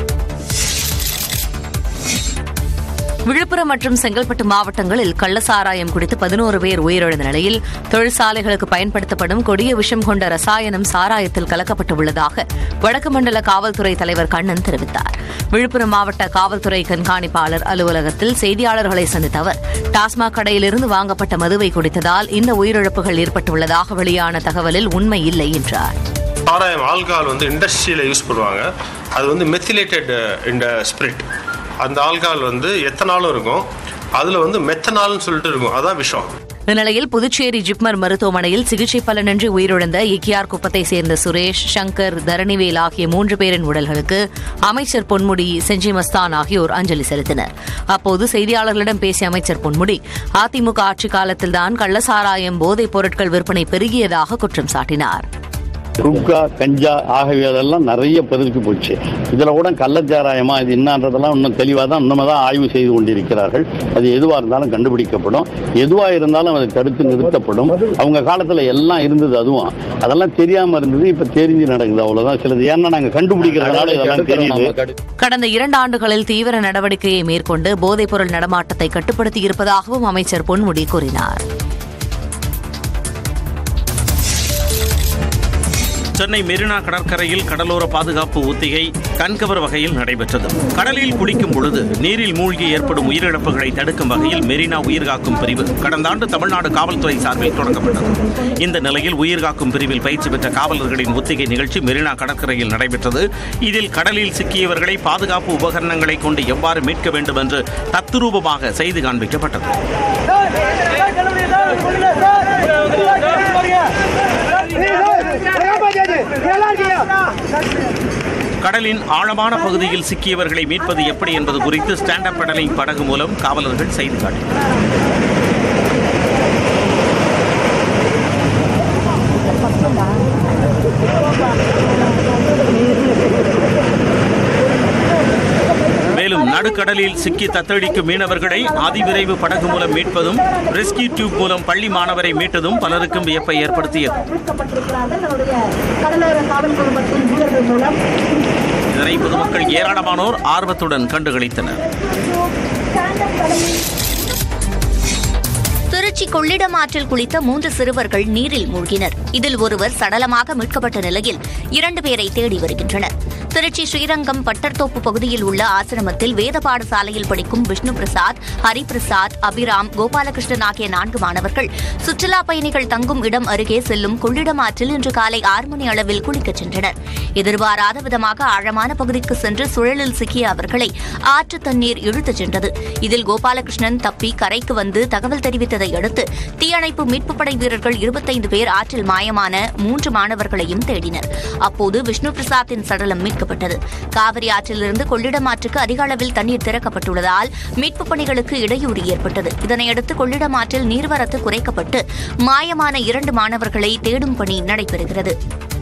விழுப்புரம் மற்றும் செங்கல்பட்டு மாவட்டங்களில் கள்ளசாராயம் குடித்து பதினோரு பேர் உயிரிழந்த நிலையில் தொழிற்சாலைகளுக்கு பயன்படுத்தப்படும் கொடிய விஷம் கொண்ட ரசாயனம் சாராயத்தில் கலக்கப்பட்டு உள்ளதாக வடக்கு மண்டல காவல்துறை தலைவர் கண்ணன் தெரிவித்தார் விழுப்புரம் மாவட்ட காவல்துறை கண்காணிப்பாளர் அலுவலகத்தில் செய்தியாளர்களை சந்தித்த அவர் டாஸ்மாக் கடையிலிருந்து வாங்கப்பட்ட மதுவை குடித்ததால் இந்த உயிரிழப்புகள் ஏற்பட்டுள்ளதாக வெளியான தகவலில் உண்மை இல்லை என்றார் சாராயம் ஆல்கஹால் வந்து இண்டஸ்ட்ரியில் யூஸ் பண்ணுவாங்க அது வந்து மெத்திலேட்டட் இந்த ஸ்பிரிட் அந்த ஆல்கஹால் வந்து எத்தனாலும் இருக்கும் அதில் வந்து மெத்தனால்னு சொல்லிட்டு இருக்கும் அதான் விஷம் இந்நிலையில் புதுச்சேரி ஜிப்மர் மருத்துவமனையில் சிகிச்சை பலனின்றி உயிரிழந்த இக்கியார் குப்பத்தை சேர்ந்த சுரேஷ் சங்கர் தரணிவேல் ஆகிய மூன்று பேரின் உடல்களுக்கு அமைச்சர் பொன்முடி செஞ்சி மஸ்தான் ஆகியோர் அஞ்சலி செலுத்தினர் அப்போது செய்தியாளர்களிடம் பேசிய அமைச்சர் பொன்முடி அதிமுக ஆட்சி காலத்தில்தான் கள்ளசாராயம் போதைப் பொருட்கள் விற்பனை பெருகியதாக குற்றம் சாட்டினார் குட்கா கஞ்சா ஆகியவை அதெல்லாம் நிறைய பெருகி போச்சு இதில் கூட கள்ளச்சாராயமா இது என்னன்றதெல்லாம் இன்னும் தெளிவாக தான் இன்னும் தான் ஆய்வு செய்து கொண்டிருக்கிறார்கள் அது எதுவாக இருந்தாலும் கண்டுபிடிக்கப்படும் எதுவாக இருந்தாலும் அதை தடுத்து நிறுத்தப்படும் அவங்க காலத்தில் எல்லாம் இருந்தது அதுவும் அதெல்லாம் தெரியாமல் இருந்தது இப்போ தெரிஞ்சு நடக்குது அவ்வளோதான் சிலது ஏன்னா நாங்கள் கண்டுபிடிக்கிறதுனால இதெல்லாம் தெரியுது கடந்த இரண்டு ஆண்டுகளில் தீவிர நடவடிக்கையை மேற்கொண்டு போதைப்பொருள் நடமாட்டத்தை கட்டுப்படுத்தி இருப்பதாகவும் அமைச்சர் பொன்முடி கூறினார் சென்னை மெரினா கடற்கரையில் கடலோர பாதுகாப்பு ஒத்திகை கண்கவர் வகையில் நடைபெற்றது கடலில் குளிக்கும் பொழுது நீரில் மூழ்கி ஏற்படும் உயிரிழப்புகளை தடுக்கும் வகையில் மெரினா உயிர்காக்கும் பிரிவு கடந்த ஆண்டு தமிழ்நாடு காவல்துறை சார்பில் தொடங்கப்பட்டது இந்த நிலையில் உயிர்காக்கும் பிரிவில் பயிற்சி பெற்ற காவலர்களின் ஒத்திகை நிகழ்ச்சி மெரினா கடற்கரையில் நடைபெற்றது இதில் கடலில் சிக்கியவர்களை பாதுகாப்பு உபகரணங்களை கொண்டு எவ்வாறு மீட்க வேண்டும் என்று தத்துரூபமாக செய்து காண்பிக்கப்பட்டது கடலின் ஆழமான பகுதியில் சிக்கியவர்களை மீட்பது எப்படி என்பது குறித்து ஸ்டாண்ட் அப் பெடலிங் படகு மூலம் காவலர்கள் செய்து காட்டினர் மேலும் நடுக்கடலில் சிக்கி தத்தளிக்கும் மீனவர்களை அதிவிரைவு படகு மூலம் மீட்பதும் ரெஸ்கியூ டியூப் மூலம் பள்ளி மாணவரை மீட்டதும் பலருக்கும் வியப்பை ஏற்படுத்தியது இதனை பொதுமக்கள் ஏராளமானோர் ஆர்வத்துடன் கண்டுகளித்தனர் திருச்சி கொள்ளிடம் ஆற்றில் குளித்த மூன்று சிறுவர்கள் நீரில் மூழ்கினர் இதில் ஒருவர் சடலமாக மீட்கப்பட்ட நிலையில் இரண்டு பேரை தேடி வருகின்றனர் திருச்சி ஸ்ரீரங்கம் பட்டர்தோப்பு பகுதியில் உள்ள ஆசிரமத்தில் வேத பாடசாலையில் படிக்கும் விஷ்ணு பிரசாத் ஹரிபிரசாத் அபிராம் கோபாலகிருஷ்ணன் ஆகிய நான்கு மாணவர்கள் சுற்றுலா பயணிகள் தங்கும் இடம் அருகே செல்லும் கொள்ளிடம் ஆற்றில் இன்று காலை ஆறு மணி அளவில் குளிக்கச் சென்றனர் எதிர்பாராத விதமாக ஆழமான பகுதிக்கு சென்று சுழலில் சிக்கிய அவர்களை ஆற்று தண்ணீர் இழுத்துச் சென்றது இதில் கோபாலகிருஷ்ணன் தப்பி கரைக்கு வந்து தகவல் தெரிவித்ததை அடுத்து தீயணைப்பு மீட்புப் படை வீரர்கள் இருபத்தைந்து பேர் ஆற்றில் மாயமான மூன்று மாணவர்களையும் தேடினர் அப்போது விஷ்ணு பிரசாத்தின் சடலம் மீட்கப்பட்டது காவிரி ஆற்றிலிருந்து கொள்ளிடம் ஆற்றுக்கு அதிக அளவில் தண்ணீர் திறக்கப்பட்டுள்ளதால் மீட்புப் பணிகளுக்கு இடையூறு ஏற்பட்டது இதனையடுத்து கொள்ளிடம் ஆற்றில் நீர்வரத்து குறைக்கப்பட்டு மாயமான இரண்டு மாணவர்களை தேடும் பணி நடைபெறுகிறது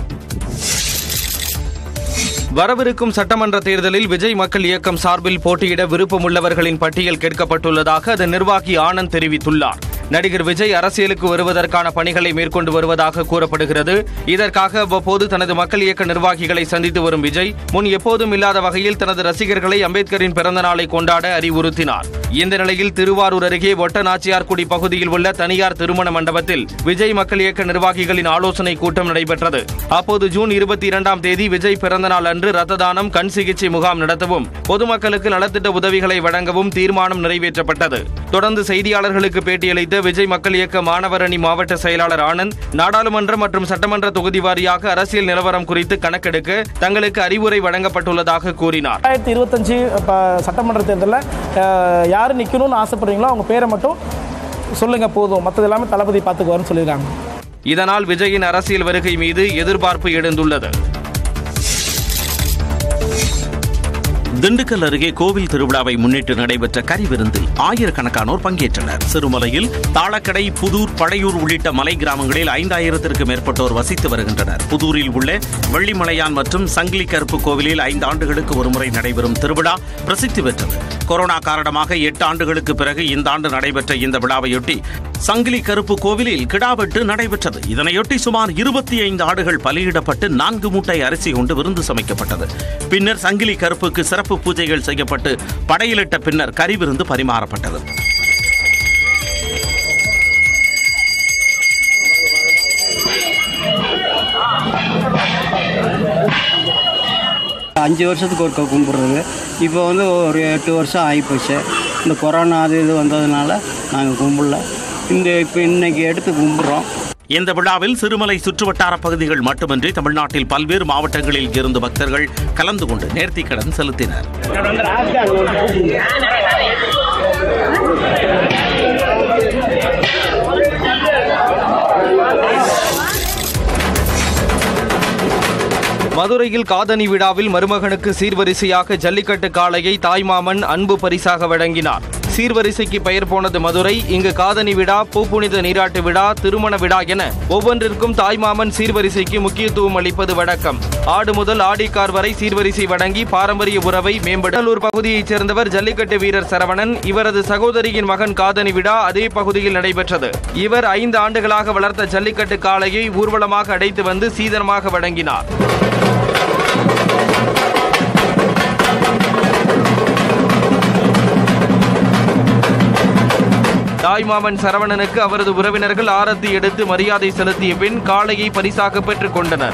வரவிருக்கும் சட்டமன்ற தேர்தலில் விஜய் மக்கள் இயக்கம் சார்பில் போட்டியிட விருப்பமுள்ளவர்களின் பட்டியல் கேட்கப்பட்டுள்ளதாக அதன் நிர்வாகி ஆனந்த் தெரிவித்துள்ளார் நடிகர் விஜய் அரசியலுக்கு வருவதற்கான பணிகளை மேற்கொண்டு வருவதாக கூறப்படுகிறது இதற்காக அவ்வப்போது தனது மக்கள் இயக்க நிர்வாகிகளை சந்தித்து வரும் விஜய் முன் எப்போதும் இல்லாத வகையில் தனது ரசிகர்களை அம்பேத்கரின் பிறந்த நாளை கொண்டாட அறிவுறுத்தினார் இந்த நிலையில் திருவாரூர் அருகே ஒட்டநாச்சியார்குடி பகுதியில் உள்ள தனியார் திருமண மண்டபத்தில் விஜய் மக்கள் இயக்க நிர்வாகிகளின் ஆலோசனை கூட்டம் நடைபெற்றது அப்போது ஜூன் இருபத்தி இரண்டாம் தேதி விஜய் பிறந்த நாள் அன்று ரத்த தானம் கண் சிகிச்சை முகாம் நடத்தவும் பொதுமக்களுக்கு நலத்திட்ட உதவிகளை வழங்கவும் தீர்மானம் நிறைவேற்றப்பட்டது தொடர்ந்து செய்தியாளர்களுக்கு பேட்டியளித்த விஜய் மக்கள் இயக்க மாணவர் அணி மாவட்ட செயலாளர் ஆனந்த் நாடாளுமன்ற மற்றும் சட்டமன்ற தொகுதி வாரியாக அரசியல் நிலவரம் குறித்து கணக்கெடுக்க தங்களுக்கு அறிவுரை வழங்கப்பட்டுள்ளதாக கூறினார் ரெண்டாயிரத்தி இருபத்தஞ்சு இப்போ சட்டமன்ற தேர்தலில் யார் நிற்கணும்னு ஆசைப்படுறீங்களோ அவங்க பேரை மட்டும் சொல்லுங்க போதும் மற்றது எல்லாமே தளபதி பார்த்துக்குவாருன்னு சொல்லியிருக்காங்க இதனால் விஜயின் அரசியல் வருகை மீது எதிர்பார்ப்பு எழுந்துள்ளது திண்டுக்கல் அருகே கோவில் திருவிழாவை முன்னிட்டு நடைபெற்ற கறி விருந்தில் ஆயிரக்கணக்கானோர் பங்கேற்றனர் சிறுமலையில் தாளக்கடை புதூர் பழையூர் உள்ளிட்ட மலை கிராமங்களில் ஐந்தாயிரத்திற்கும் மேற்பட்டோர் வசித்து வருகின்றனர் புதூரில் உள்ள வெள்ளிமலையான் மற்றும் சங்கிலி கருப்பு கோவிலில் ஐந்து ஆண்டுகளுக்கு ஒருமுறை நடைபெறும் திருவிழா பிரசித்தி பெற்றது கொரோனா காரணமாக எட்டு ஆண்டுகளுக்கு பிறகு இந்த ஆண்டு நடைபெற்ற இந்த விழாவையொட்டி சங்கிலி கருப்பு கோவிலில் கிடாவெட்டு நடைபெற்றது இதனையொட்டி சுமார் இருபத்தி ஐந்து ஆடுகள் பலியிடப்பட்டு நான்கு மூட்டை அரிசி கொண்டு விருந்து சமைக்கப்பட்டது பின்னர் சங்கிலி கருப்புக்கு சிறப்பு பூஜைகள் செய்யப்பட்டு படையிலிட்ட பின்னர் கறி விருந்து பரிமாறப்பட்டது அஞ்சு வருஷத்துக்கு ஒருக்க கும்பிட்றது இப்போ வந்து ஒரு எட்டு வருஷம் ஆகிப்போச்சு இந்த கொரோனா அது இது வந்ததுனால நாங்கள் கும்பிடல இந்த இப்போ இன்னைக்கு எடுத்து கும்பிட்றோம் இந்த விழாவில் சிறுமலை சுற்றுவட்டார பகுதிகள் மட்டுமின்றி தமிழ்நாட்டில் பல்வேறு மாவட்டங்களில் இருந்து பக்தர்கள் கலந்து கொண்டு நேர்த்திக்கடன் செலுத்தினர் மதுரையில் காதணி விழாவில் மருமகனுக்கு சீர்வரிசையாக ஜல்லிக்கட்டு காளையை தாய்மாமன் அன்பு பரிசாக வழங்கினார் சீர்வரிசைக்கு பெயர் போனது மதுரை இங்கு காதணி விழா பூப்புனித நீராட்டு விழா திருமண விழா என ஒவ்வொன்றிற்கும் தாய்மாமன் சீர்வரிசைக்கு முக்கியத்துவம் அளிப்பது வழக்கம் ஆடு முதல் ஆடிக்கார் வரை சீர்வரிசை வழங்கி பாரம்பரிய உறவை மேம்படலூர் பகுதியைச் சேர்ந்தவர் ஜல்லிக்கட்டு வீரர் சரவணன் இவரது சகோதரியின் மகன் காதணி விழா அதே பகுதியில் நடைபெற்றது இவர் ஐந்து ஆண்டுகளாக வளர்த்த ஜல்லிக்கட்டு காளையை ஊர்வலமாக அடைத்து வந்து சீதனமாக வழங்கினார் தாய்மாமன் சரவணனுக்கு அவரது உறவினர்கள் ஆரத்தி எடுத்து மரியாதை செலுத்திய பின் காளையை பரிசாக பெற்றுக் கொண்டனர்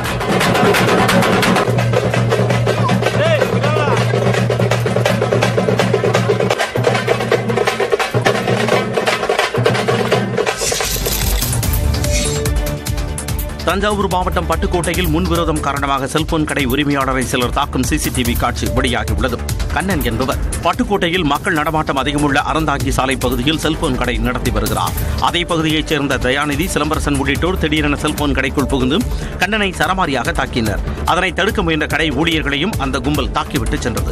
தஞ்சாவூர் மாவட்டம் பட்டுக்கோட்டையில் முன்விரோதம் காரணமாக செல்போன் கடை உரிமையாளரை சிலர் தாக்கும் சிசிடிவி காட்சி வெளியாகியுள்ளது கண்ணன் என்பவர் பட்டுக்கோட்டையில் மக்கள் நடமாட்டம் அதிகமுள்ள அறந்தாங்கி சாலை பகுதியில் செல்போன் கடை நடத்தி வருகிறார் அதே பகுதியைச் சேர்ந்த தயாநிதி சிலம்பரசன் உள்ளிட்டோர் திடீரென செல்போன் கடைக்குள் புகுந்து கண்ணனை சரமாரியாக தாக்கினர் அதனை தடுக்க முயன்ற கடை ஊழியர்களையும் அந்த கும்பல் தாக்கிவிட்டு சென்றது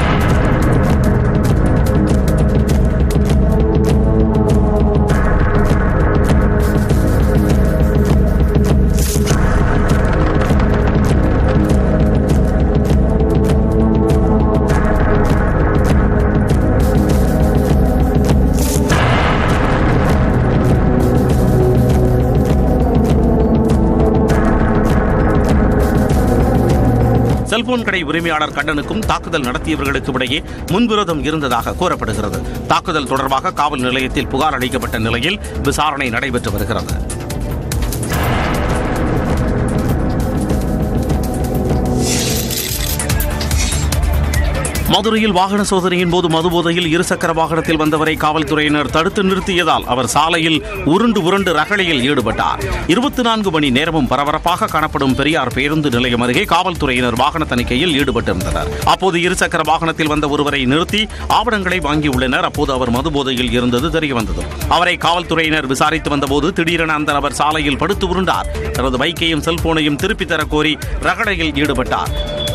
செல்போன் கடை உரிமையாளர் கண்ணனுக்கும் தாக்குதல் நடத்தியவர்களுக்கும் இடையே முன்விரோதம் இருந்ததாக கூறப்படுகிறது தாக்குதல் தொடர்பாக காவல் நிலையத்தில் புகார் அளிக்கப்பட்ட நிலையில் விசாரணை நடைபெற்று வருகிறது மதுரையில் வாகன சோதனையின் போது மதுபோதையில் இருசக்கர வாகனத்தில் வந்தவரை காவல்துறையினர் தடுத்து நிறுத்தியதால் அவர் சாலையில் உருண்டு உருண்டு ரகளையில் ஈடுபட்டார் இருபத்தி நான்கு மணி நேரமும் பரபரப்பாக காணப்படும் பெரியார் பேருந்து நிலையம் அருகே காவல்துறையினர் வாகன தணிக்கையில் ஈடுபட்டிருந்தனர் அப்போது இருசக்கர வாகனத்தில் வந்த ஒருவரை நிறுத்தி ஆவணங்களை வாங்கியுள்ளனர் அப்போது அவர் மதுபோதையில் இருந்தது தெரியவந்தது அவரை காவல்துறையினர் விசாரித்து வந்தபோது திடீரென அந்த நபர் சாலையில் படுத்து உருண்டார் தனது பைக்கையும் செல்போனையும் திருப்பித் தரக் கோரி ரகளையில் ஈடுபட்டார்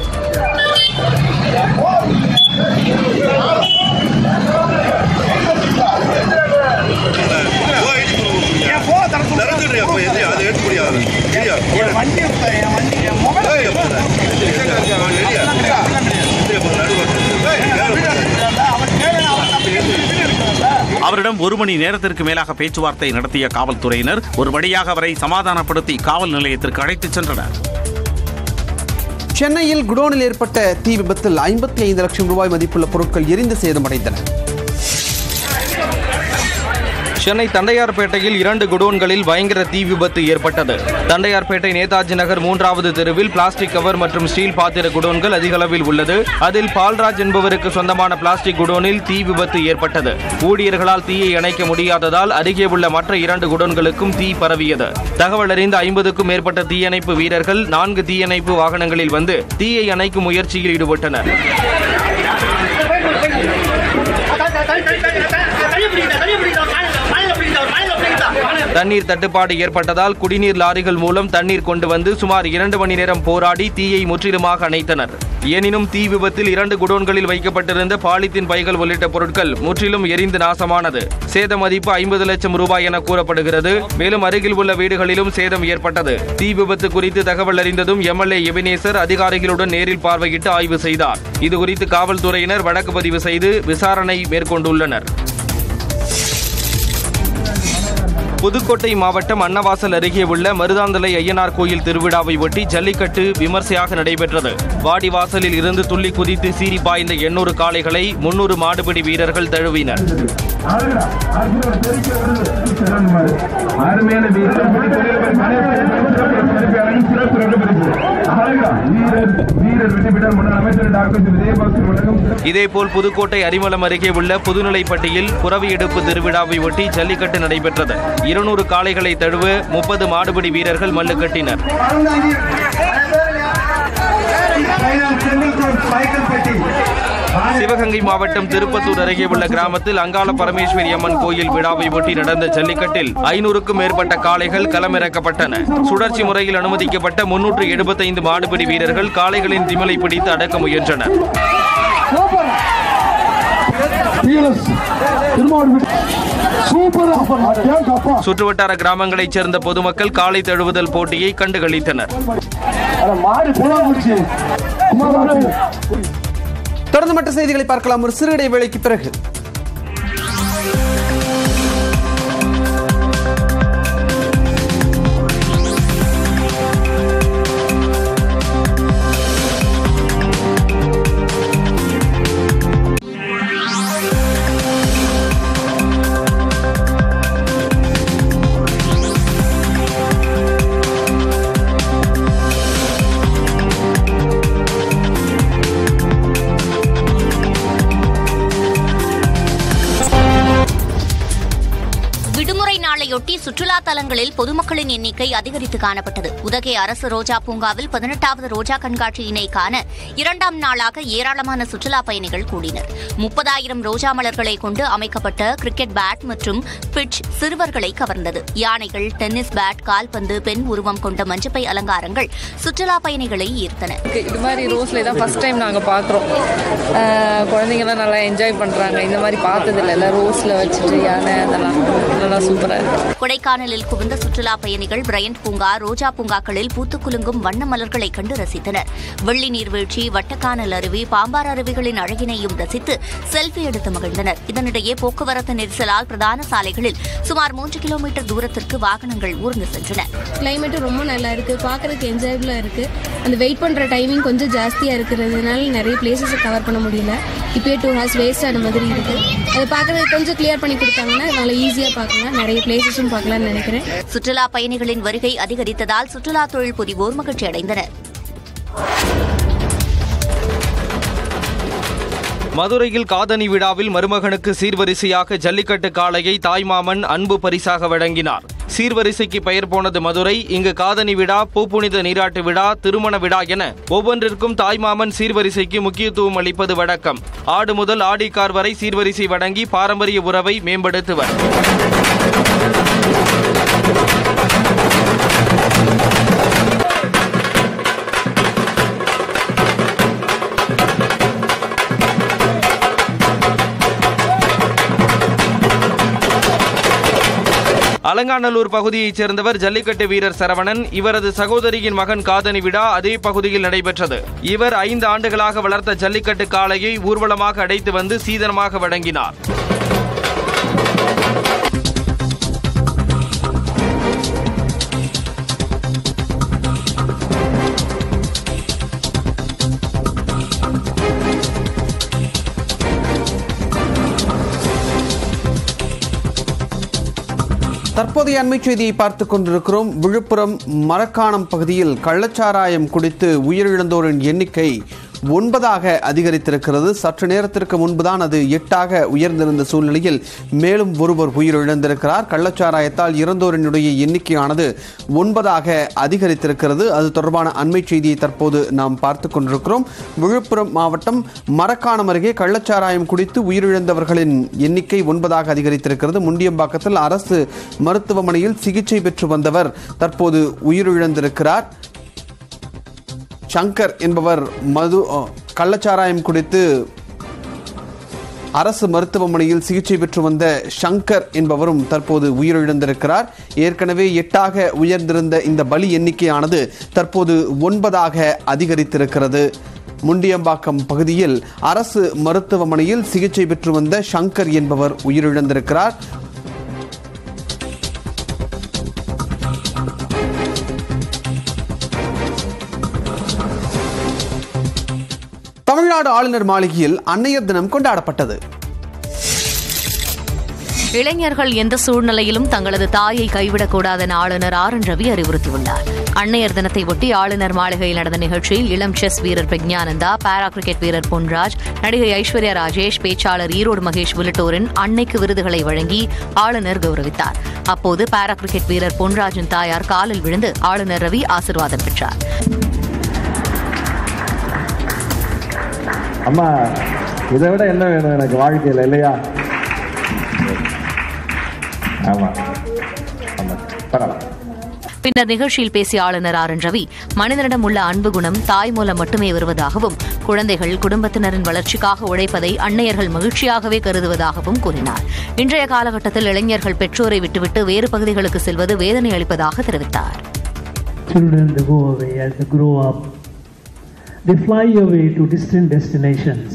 அவரிடம் ஒரு மணி நேரத்திற்கு மேலாக பேச்சுவார்த்தை நடத்திய காவல்துறையினர் ஒரு வழியாக அவரை சமாதானப்படுத்தி காவல் நிலையத்திற்கு அழைத்துச் சென்றனர் சென்னையில் குடோனில் ஏற்பட்ட தீ விபத்தில் ஐம்பத்தி ஐந்து லட்சம் ரூபாய் மதிப்புள்ள பொருட்கள் எரிந்து சேதமடைந்தன சென்னை தண்டையார்பேட்டையில் இரண்டு குடோன்களில் பயங்கர தீ விபத்து ஏற்பட்டது தண்டையார்பேட்டை நேதாஜி நகர் மூன்றாவது தெருவில் பிளாஸ்டிக் கவர் மற்றும் ஸ்டீல் பாத்திர குடோன்கள் அதிக அளவில் உள்ளது அதில் பால்ராஜ் என்பவருக்கு சொந்தமான பிளாஸ்டிக் குடோனில் தீ விபத்து ஏற்பட்டது ஊழியர்களால் தீயை அணைக்க முடியாததால் அருகே உள்ள மற்ற இரண்டு குடோன்களுக்கும் தீ பரவியது தகவல் அறிந்த ஐம்பதுக்கும் மேற்பட்ட தீயணைப்பு வீரர்கள் நான்கு தீயணைப்பு வாகனங்களில் வந்து தீயை அணைக்கும் முயற்சியில் ஈடுபட்டனர் தண்ணீர் தட்டுப்பாடு ஏற்பட்டதால் குடிநீர் லாரிகள் மூலம் தண்ணீர் கொண்டு வந்து சுமார் இரண்டு மணி நேரம் போராடி தீயை முற்றிலுமாக அணைத்தனர் எனினும் தீ விபத்தில் இரண்டு குடோன்களில் வைக்கப்பட்டிருந்த பாலித்தீன் பைகள் உள்ளிட்ட பொருட்கள் முற்றிலும் எரிந்து நாசமானது சேத மதிப்பு ஐம்பது லட்சம் ரூபாய் என கூறப்படுகிறது மேலும் அருகில் உள்ள வீடுகளிலும் சேதம் ஏற்பட்டது தீ விபத்து குறித்து தகவல் அறிந்ததும் எம்எல்ஏ எபினேசர் அதிகாரிகளுடன் நேரில் பார்வையிட்டு ஆய்வு செய்தார் இதுகுறித்து காவல்துறையினர் வழக்கு பதிவு செய்து விசாரணை மேற்கொண்டுள்ளனர் புதுக்கோட்டை மாவட்டம் அன்னவாசல் அருகே உள்ள மருதாந்தலை ஐயனார் கோயில் திருவிழாவை ஒட்டி ஜல்லிக்கட்டு விமர்சையாக நடைபெற்றது வாடிவாசலில் இருந்து துள்ளி குதித்து சீறி பாய்ந்த எண்ணூறு காளைகளை முன்னூறு மாடுபிடி வீரர்கள் தழுவினர் இதேபோல் புதுக்கோட்டை அரிமளம் அருகே உள்ள புதுநிலைப்பட்டியில் புறவி எடுப்பு திருவிழாவை ஒட்டி ஜல்லிக்கட்டு நடைபெற்றது இருநூறு காளைகளை தழுவ முப்பது மாடுபிடி வீரர்கள் மல்லு கட்டினர் சிவகங்கை மாவட்டம் திருப்பத்தூர் அருகே உள்ள கிராமத்தில் அங்காள பரமேஸ்வரி அம்மன் கோயில் விழாவை ஒட்டி நடந்த ஜல்லிக்கட்டில் ஐநூறுக்கும் மேற்பட்ட காளைகள் களமிறக்கப்பட்டன சுழற்சி முறையில் அனுமதிக்கப்பட்ட முன்னூற்று எழுபத்தைந்து மாடுபிடி வீரர்கள் காளைகளின் திமிலை பிடித்து அடக்க முயன்றனர் சுற்றுவட்டார கிராமங்களைச் சேர்ந்த பொதுமக்கள் காளை தழுவுதல் போட்டியை கண்டுகளித்தனர் தொடர்ந்து மற்ற செய்திகளை பார்க்கலாம் ஒரு சிறு இடைவேளைக்கு பிறகு நாளையொட்டி சுற்றுலா தலங்களில் பொதுமக்களின் எண்ணிக்கை அதிகரித்து காணப்பட்டது உதகை அரசு ரோஜா பூங்காவில் பதினெட்டாவது ரோஜா கண்காட்சியினை காண இரண்டாம் நாளாக ஏராளமான சுற்றுலா பயணிகள் கூடினர் முப்பதாயிரம் ரோஜா மலர்களை கொண்டு அமைக்கப்பட்ட கிரிக்கெட் பேட் மற்றும் பிட்ச் சிறுவர்களை கவர்ந்தது யானைகள் டென்னிஸ் பேட் கால்பந்து பெண் உருவம் கொண்ட மஞ்சப்பை அலங்காரங்கள் சுற்றுலா பயணிகளை ஈர்த்தன இது மாதிரி ரோஸ்ல தான் ஃபர்ஸ்ட் டைம் நாங்கள் பார்க்குறோம் குழந்தைங்கலாம் நல்லா என்ஜாய் பண்ணுறாங்க இந்த மாதிரி பார்த்ததில்ல எல்லாம் ரோஸில் வச்சுட்டு யானை அதெல்லாம் நல்லா சூப்பராக இருக்கு கொடைக்கானலில் குவிந்த சுற்றுலா பயணிகள் பிரையண்ட் பூங்கா ரோஜா பூங்காக்களில் பூத்துக் குலுங்கும் வண்ண மலர்களை கண்டு ரசித்தனர் வெள்ளி நீர்வீழ்ச்சி வட்டக்கானல் அருவி பாம்பார் அருவிகளின் அழகினையும் ரசித்து செல்ஃபி எடுத்து மகிழ்ந்தனர் இதனிடையே போக்குவரத்து நெரிசலால் பிரதான சாலைகளில் சுமார் மூன்று கிலோமீட்டர் தூரத்திற்கு வாகனங்கள் ஊர்ந்து சென்றன கிளைமேட்டும் ரொம்ப நல்லா இருக்கு பார்க்கறதுக்கு என்ஜாயபிளாக இருக்கு அந்த வெயிட் பண்ணுற டைமிங் கொஞ்சம் ஜாஸ்தியாக இருக்கிறதுனால நிறைய பிளேசஸை கவர் பண்ண முடியல இப்போயே டூ ஹவர்ஸ் வேஸ்ட் ஆன மாதிரி இருக்கு அதை பார்க்கறதுக்கு கொஞ்சம் கிளியர் பண்ணி கொடுத்தாங்கன்னா நல்லா ஈஸியாக பார்க்கலாம் நிறைய பிளேசஸும் பார்க்கலாம்னு நினைக்கிறேன் சுற்றுலா பயணிகளின் வருகை அதிகரித்ததால் சுற்றுலா தொழில் புரிவோர் மகிழ்ச்சி அடைந்தனர் மதுரையில் காதணி விழாவில் மருமகனுக்கு சீர்வரிசையாக ஜல்லிக்கட்டு காளையை தாய்மாமன் அன்பு பரிசாக வழங்கினார் சீர்வரிசைக்கு பெயர் போனது மதுரை இங்கு காதணி விழா பூப்புனித நீராட்டு விழா திருமண விழா என ஒவ்வொன்றிற்கும் தாய்மாமன் சீர்வரிசைக்கு முக்கியத்துவம் அளிப்பது வழக்கம் ஆடு முதல் ஆடி கார் வரை சீர்வரிசை வழங்கி பாரம்பரிய உறவை மேம்படுத்துவர் அலங்காநல்லூர் பகுதியைச் சேர்ந்தவர் ஜல்லிக்கட்டு வீரர் சரவணன் இவரது சகோதரியின் மகன் காதணி விழா அதே பகுதியில் நடைபெற்றது இவர் ஐந்து ஆண்டுகளாக வளர்த்த ஜல்லிக்கட்டு காளையை ஊர்வலமாக அடைத்து வந்து சீதனமாக வழங்கினார் தற்போதைய அண்மை செய்தியை பார்த்துக் கொண்டிருக்கிறோம் விழுப்புரம் மரக்காணம் பகுதியில் கள்ளச்சாராயம் குடித்து உயிரிழந்தோரின் எண்ணிக்கை ஒன்பதாக அதிகரித்திருக்கிறது சற்று நேரத்திற்கு முன்புதான் அது எட்டாக உயர்ந்திருந்த சூழ்நிலையில் மேலும் ஒருவர் உயிரிழந்திருக்கிறார் கள்ளச்சாராயத்தால் இறந்தோரினுடைய எண்ணிக்கையானது ஒன்பதாக அதிகரித்திருக்கிறது அது தொடர்பான அண்மை செய்தியை தற்போது நாம் பார்த்து கொண்டிருக்கிறோம் விழுப்புரம் மாவட்டம் மரக்காணம் அருகே கள்ளச்சாராயம் குடித்து உயிரிழந்தவர்களின் எண்ணிக்கை ஒன்பதாக அதிகரித்திருக்கிறது முண்டியம்பாக்கத்தில் அரசு மருத்துவமனையில் சிகிச்சை பெற்று வந்தவர் தற்போது உயிரிழந்திருக்கிறார் சங்கர் என்பவர் மது கள்ளச்சாராயம் குடித்து அரசு மருத்துவமனையில் சிகிச்சை பெற்று வந்த சங்கர் என்பவரும் தற்போது உயிரிழந்திருக்கிறார் ஏற்கனவே எட்டாக உயர்ந்திருந்த இந்த பலி எண்ணிக்கையானது தற்போது ஒன்பதாக அதிகரித்திருக்கிறது முண்டியம்பாக்கம் பகுதியில் அரசு மருத்துவமனையில் சிகிச்சை பெற்று வந்த சங்கர் என்பவர் உயிரிழந்திருக்கிறார் தமிழ்நாடு ஆளுநர் மாளிகையில் அன்னையர் தினம் கொண்டாடப்பட்டது இளைஞர்கள் எந்த சூழ்நிலையிலும் தங்களது தாயை கைவிடக்கூடாது என ஆளுநர் ஆர் என் ரவி அறிவுறுத்தியுள்ளார் அன்னையர் தினத்தை ஒட்டி ஆளுநர் மாளிகையில் நடந்த நிகழ்ச்சியில் இளம் செஸ் வீரர் பிரக்ஞானந்தா பாரா கிரிக்கெட் வீரர் பொன்ராஜ் நடிகை ஐஸ்வர்யா ராஜேஷ் பேச்சாளர் ஈரோடு மகேஷ் உள்ளிட்டோரின் அன்னைக்கு விருதுகளை வழங்கி ஆளுநர் கௌரவித்தார் அப்போது பாரா கிரிக்கெட் வீரர் பொன்ராஜின் தாயார் காலில் விழுந்து ஆளுநர் ரவி ஆசிர்வாதம் பெற்றார் அம்மா இதை விட என்ன வேணும் எனக்கு வாழ்க்கையில் இல்லையா ஆமா ஆமா பரவாயில்ல பின்னர் நிகழ்ச்சியில் பேசிய ஆளுநர் ஆர் என் ரவி மனிதனிடம் உள்ள அன்பு குணம் தாய் மூலம் மட்டுமே வருவதாகவும் குழந்தைகள் குடும்பத்தினரின் வளர்ச்சிக்காக உழைப்பதை அன்னையர்கள் மகிழ்ச்சியாகவே கருதுவதாகவும் கூறினார் இன்றைய காலகட்டத்தில் இளைஞர்கள் பெற்றோரை விட்டுவிட்டு வேறு பகுதிகளுக்கு செல்வது வேதனை அளிப்பதாக தெரிவித்தார் Children, they go away as they grow up. They fly away to distant destinations.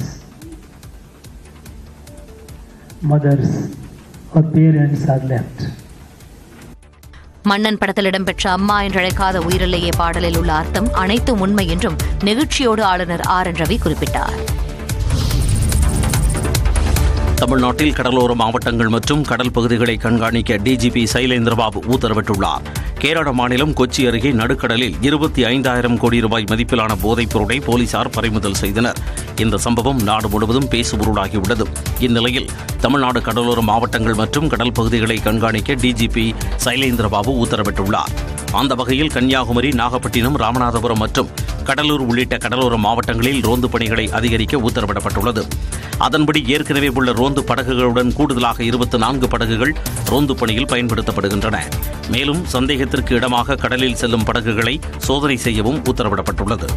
Mothers or parents are left. மன்னன் படத்தில் இடம்பெற்ற அம்மா என்றழைக்காத உயிரில்லையே பாடலில் உள்ள அர்த்தம் அனைத்தும் உண்மை என்றும் நெகிழ்ச்சியோடு ஆளுநர் ஆர் என் ரவி குறிப்பிட்டார் தமிழ்நாட்டில் கடலோர மாவட்டங்கள் மற்றும் கடல் பகுதிகளை கண்காணிக்க டிஜிபி சைலேந்திரபாபு உத்தரவிட்டுள்ளார் கேரள மாநிலம் கொச்சி அருகே நடுக்கடலில் இருபத்தி ஐந்தாயிரம் கோடி ரூபாய் மதிப்பிலான போதைப் பொருளை போலீசார் பறிமுதல் செய்தனர் இந்த சம்பவம் நாடு முழுவதும் பேசுபொருளாகியுள்ளது இந்நிலையில் தமிழ்நாடு கடலோர மாவட்டங்கள் மற்றும் கடல் பகுதிகளை கண்காணிக்க டிஜிபி சைலேந்திரபாபு உத்தரவிட்டுள்ளார் அந்த வகையில் கன்னியாகுமரி நாகப்பட்டினம் ராமநாதபுரம் மற்றும் கடலூர் உள்ளிட்ட கடலோர மாவட்டங்களில் ரோந்து பணிகளை அதிகரிக்க உத்தரவிடப்பட்டுள்ளது அதன்படி ஏற்கனவே உள்ள ரோந்து படகுகளுடன் கூடுதலாக இருபத்தி நான்கு படகுகள் ரோந்து பணியில் பயன்படுத்தப்படுகின்றன மேலும் சந்தேகத்திற்கு இடமாக கடலில் செல்லும் படகுகளை சோதனை செய்யவும் உத்தரவிடப்பட்டுள்ளது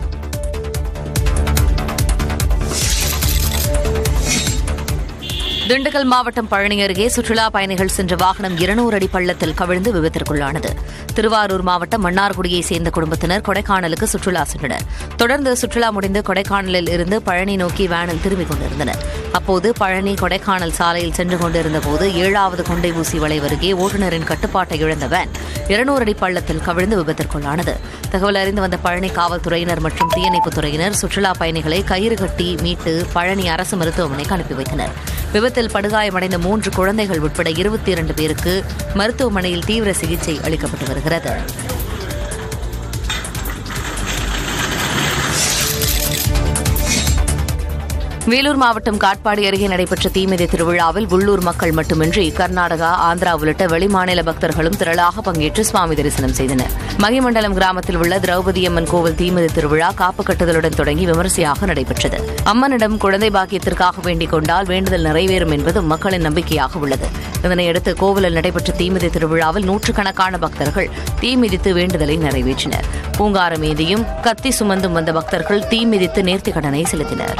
திண்டுக்கல் மாவட்டம் பழனி அருகே சுற்றுலா பயணிகள் சென்ற வாகனம் இருநூறு அடி பள்ளத்தில் கவிழ்ந்து விபத்திற்குள்ளானது திருவாரூர் மாவட்டம் மன்னார்குடியை சேர்ந்த குடும்பத்தினர் கொடைக்கானலுக்கு சுற்றுலா சென்றனர் தொடர்ந்து சுற்றுலா முடிந்து கொடைக்கானலில் இருந்து பழனி நோக்கி வேனில் திரும்பிக் கொண்டிருந்தனர் அப்போது பழனி கொடைக்கானல் சாலையில் சென்று கொண்டிருந்த போது ஏழாவது கொண்டை ஊசி வளைவு அருகே ஓட்டுநரின் கட்டுப்பாட்டை இழந்த வேன் இருநூறு அடி பள்ளத்தில் கவிழ்ந்து விபத்திற்குள்ளானது தகவல் அறிந்து வந்த பழனி காவல்துறையினர் மற்றும் தீயணைப்புத் துறையினர் சுற்றுலா பயணிகளை கயிறு கட்டி மீட்டு பழனி அரசு மருத்துவமனைக்கு அனுப்பி வைத்தனர் விபத்தில் படுகாயமடைந்த மூன்று குழந்தைகள் உட்பட இருபத்தி இரண்டு பேருக்கு மருத்துவமனையில் தீவிர சிகிச்சை அளிக்கப்பட்டு வருகிறது வேலூர் மாவட்டம் காட்பாடி அருகே நடைபெற்ற தீமிதி திருவிழாவில் உள்ளூர் மக்கள் மட்டுமின்றி கர்நாடகா ஆந்திரா உள்ளிட்ட வெளிமாநில பக்தர்களும் திரளாக பங்கேற்று சுவாமி தரிசனம் செய்தனர் மகிமண்டலம் கிராமத்தில் உள்ள திரௌபதி அம்மன் கோவில் தீமிதி திருவிழா காப்பு கட்டுதலுடன் தொடங்கி விமரிசையாக நடைபெற்றது அம்மனிடம் குழந்தை பாக்கியத்திற்காக வேண்டிக் கொண்டால் வேண்டுதல் நிறைவேறும் என்பதும் மக்களின் நம்பிக்கையாக உள்ளது இதனையடுத்து கோவிலில் நடைபெற்ற தீமிதி திருவிழாவில் நூற்றுக்கணக்கான பக்தர்கள் தீ மிதித்து வேண்டுதலை நிறைவேற்றினர் பூங்காரம் ஏந்தியும் கத்தி சுமந்தும் வந்த பக்தர்கள் தீ மிதித்து நேர்த்திக்கடனை செலுத்தினர்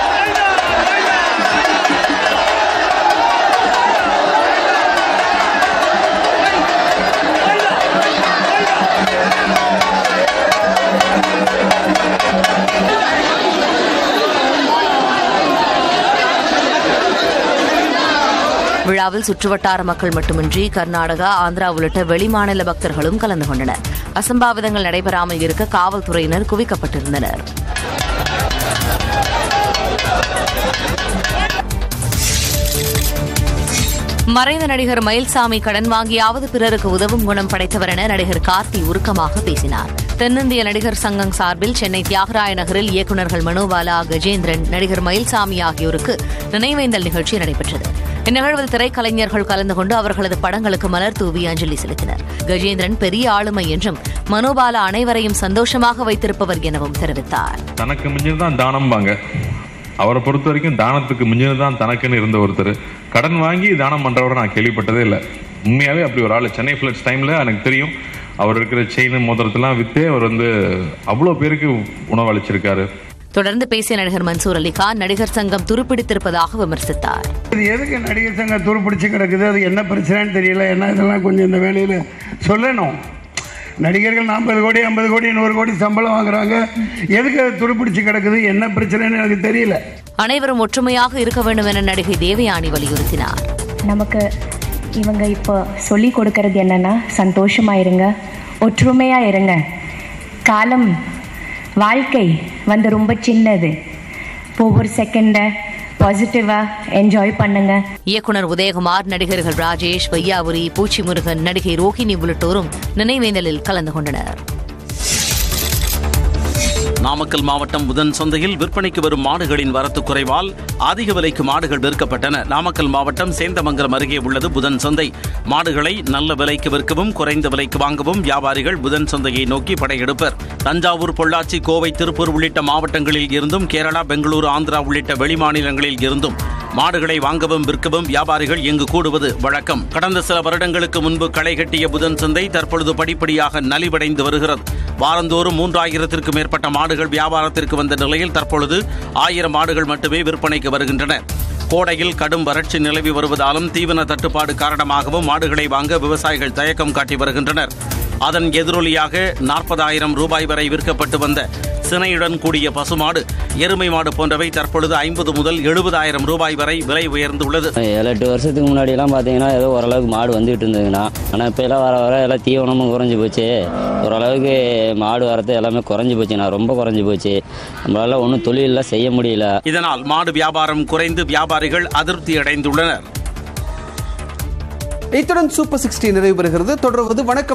விழாவில் சுற்றுவட்டார மக்கள் மட்டுமின்றி கர்நாடகா ஆந்திரா உள்ளிட்ட வெளிமாநில பக்தர்களும் கலந்து கொண்டனர் அசம்பாவிதங்கள் நடைபெறாமல் இருக்க காவல்துறையினர் குவிக்கப்பட்டிருந்தனர் மறைந்த நடிகர் மயில்சாமி கடன் வாங்கியாவது பிறருக்கு உதவும் குணம் படைத்தவர் என நடிகர் கார்த்தி உருக்கமாக பேசினார் தென்னிந்திய நடிகர் சங்கம் சார்பில் சென்னை தியாகராய நகரில் இயக்குநர்கள் மனோபாலா கஜேந்திரன் நடிகர் மயில்சாமி ஆகியோருக்கு நினைவேந்தல் நிகழ்ச்சி நடைபெற்றது இந்நிகழ்வில் திரைக்கலைஞர்கள் கலந்து கொண்டு அவர்களது படங்களுக்கு மலர் தூவி அஞ்சலி செலுத்தினர் கஜேந்திரன் பெரிய ஆளுமை என்றும் மனோபாலா அனைவரையும் சந்தோஷமாக வைத்திருப்பவர் எனவும் தெரிவித்தார் தனக்கு மிஞ்சினது தான் தானம்பாங்க அவரை பொறுத்த வரைக்கும் தானத்துக்கு மிஞ்சினது தான் தனக்குன்னு இருந்த ஒருத்தர் கடன் வாங்கி தானம் பண்றவரை நான் கேள்விப்பட்டதே இல்லை உண்மையாவே அப்படி ஒரு ஆள் சென்னை ஃபிளட்ஸ் டைம்ல எனக்கு தெரியும் அவர் இருக்கிற செயின் மோதிரத்தெல்லாம் வித்தே அவர் வந்து அவ்வளோ பேருக்கு உணவளிச்சிருக்காரு தொடர்ந்து பேசிய நடிகர் மன்சூர் அலிகான் நடிகர் சங்கம் துருப்பிடித்திருப்பதாக விமர்சித்தார் இது எதுக்கு நடிகர் சங்கம் துருப்பிடிச்சு கிடக்குது அது என்ன பிரச்சனைன்னு தெரியல என்ன இதெல்லாம் கொஞ்சம் இந்த வேலையில் சொல்லணும் நடிகர்கள் நாற்பது கோடி ஐம்பது கோடி நூறு கோடி சம்பளம் வாங்குறாங்க எதுக்கு அது துருப்பிடிச்சு கிடக்குது என்ன பிரச்சனைன்னு எனக்கு தெரியல அனைவரும் ஒற்றுமையாக இருக்க வேண்டும் என நடிகை தேவயானி வலியுறுத்தினார் நமக்கு இவங்க இப்போ சொல்லி கொடுக்கறது என்னன்னா சந்தோஷமா இருங்க ஒற்றுமையா இருங்க காலம் வாழ்க்கை வந்து ரொம்ப சின்னது ஒவ்வொரு செகண்டை பாசிட்டிவாக என்ஜாய் பண்ணுங்க இயக்குனர் உதயகுமார் நடிகர்கள் ராஜேஷ் வையாபுரி பூச்சி முருகன் நடிகை ரோஹிணி உள்ளிட்டோரும் நினைவேந்தலில் கலந்து கொண்டனர் நாமக்கல் மாவட்டம் புதன் சந்தையில் விற்பனைக்கு வரும் மாடுகளின் வரத்து குறைவால் அதிக விலைக்கு மாடுகள் விற்கப்பட்டன நாமக்கல் மாவட்டம் சேந்தமங்கலம் அருகே உள்ளது புதன் சந்தை மாடுகளை நல்ல விலைக்கு விற்கவும் குறைந்த விலைக்கு வாங்கவும் வியாபாரிகள் புதன் சந்தையை நோக்கி படையெடுப்பர் தஞ்சாவூர் பொள்ளாச்சி கோவை திருப்பூர் உள்ளிட்ட மாவட்டங்களில் இருந்தும் கேரளா பெங்களூரு ஆந்திரா உள்ளிட்ட வெளிமாநிலங்களில் இருந்தும் மாடுகளை வாங்கவும் விற்கவும் வியாபாரிகள் இங்கு கூடுவது வழக்கம் கடந்த சில வருடங்களுக்கு முன்பு களை கட்டிய புதன் சந்தை தற்பொழுது படிப்படியாக நலிவடைந்து வருகிறது வாரந்தோறும் மூன்றாயிரத்திற்கும் மேற்பட்ட மாடுகள் வியாபாரத்திற்கு வந்த நிலையில் தற்பொழுது ஆயிரம் மாடுகள் மட்டுமே விற்பனைக்கு வருகின்றன கோடையில் கடும் வறட்சி நிலவி வருவதாலும் தீவன தட்டுப்பாடு காரணமாகவும் மாடுகளை வாங்க விவசாயிகள் தயக்கம் காட்டி வருகின்றனர் அதன் எதிரொலியாக நாற்பதாயிரம் ரூபாய் வரை விற்கப்பட்டு வந்த சினையுடன் கூடிய பசுமாடு எருமை மாடு போன்றவை தற்பொழுது ஐம்பது முதல் எழுபதாயிரம் ரூபாய் வரை விலை உயர்ந்துள்ளது ஏழு எட்டு வருஷத்துக்கு முன்னாடியெல்லாம் பார்த்தீங்கன்னா ஏதோ ஓரளவுக்கு மாடு வந்துகிட்டு இருந்ததுங்கண்ணா ஆனால் இப்போ எல்லாம் வர வர எல்லாம் தீவனமும் குறைஞ்சி போச்சு ஓரளவுக்கு மாடு வரது எல்லாமே குறைஞ்சி போச்சுண்ணா ரொம்ப குறைஞ்சி போச்சு நம்மளால ஒன்றும் தொழிலெலாம் செய்ய முடியல இதனால் மாடு வியாபாரம் குறைந்து வியாபாரிகள் அதிருப்தி அடைந்துள்ளனர் இத்துடன் சூப்பர் சிக்ஸ்டி நிறைவு பெறுகிறது தொடர்வது வணக்கம்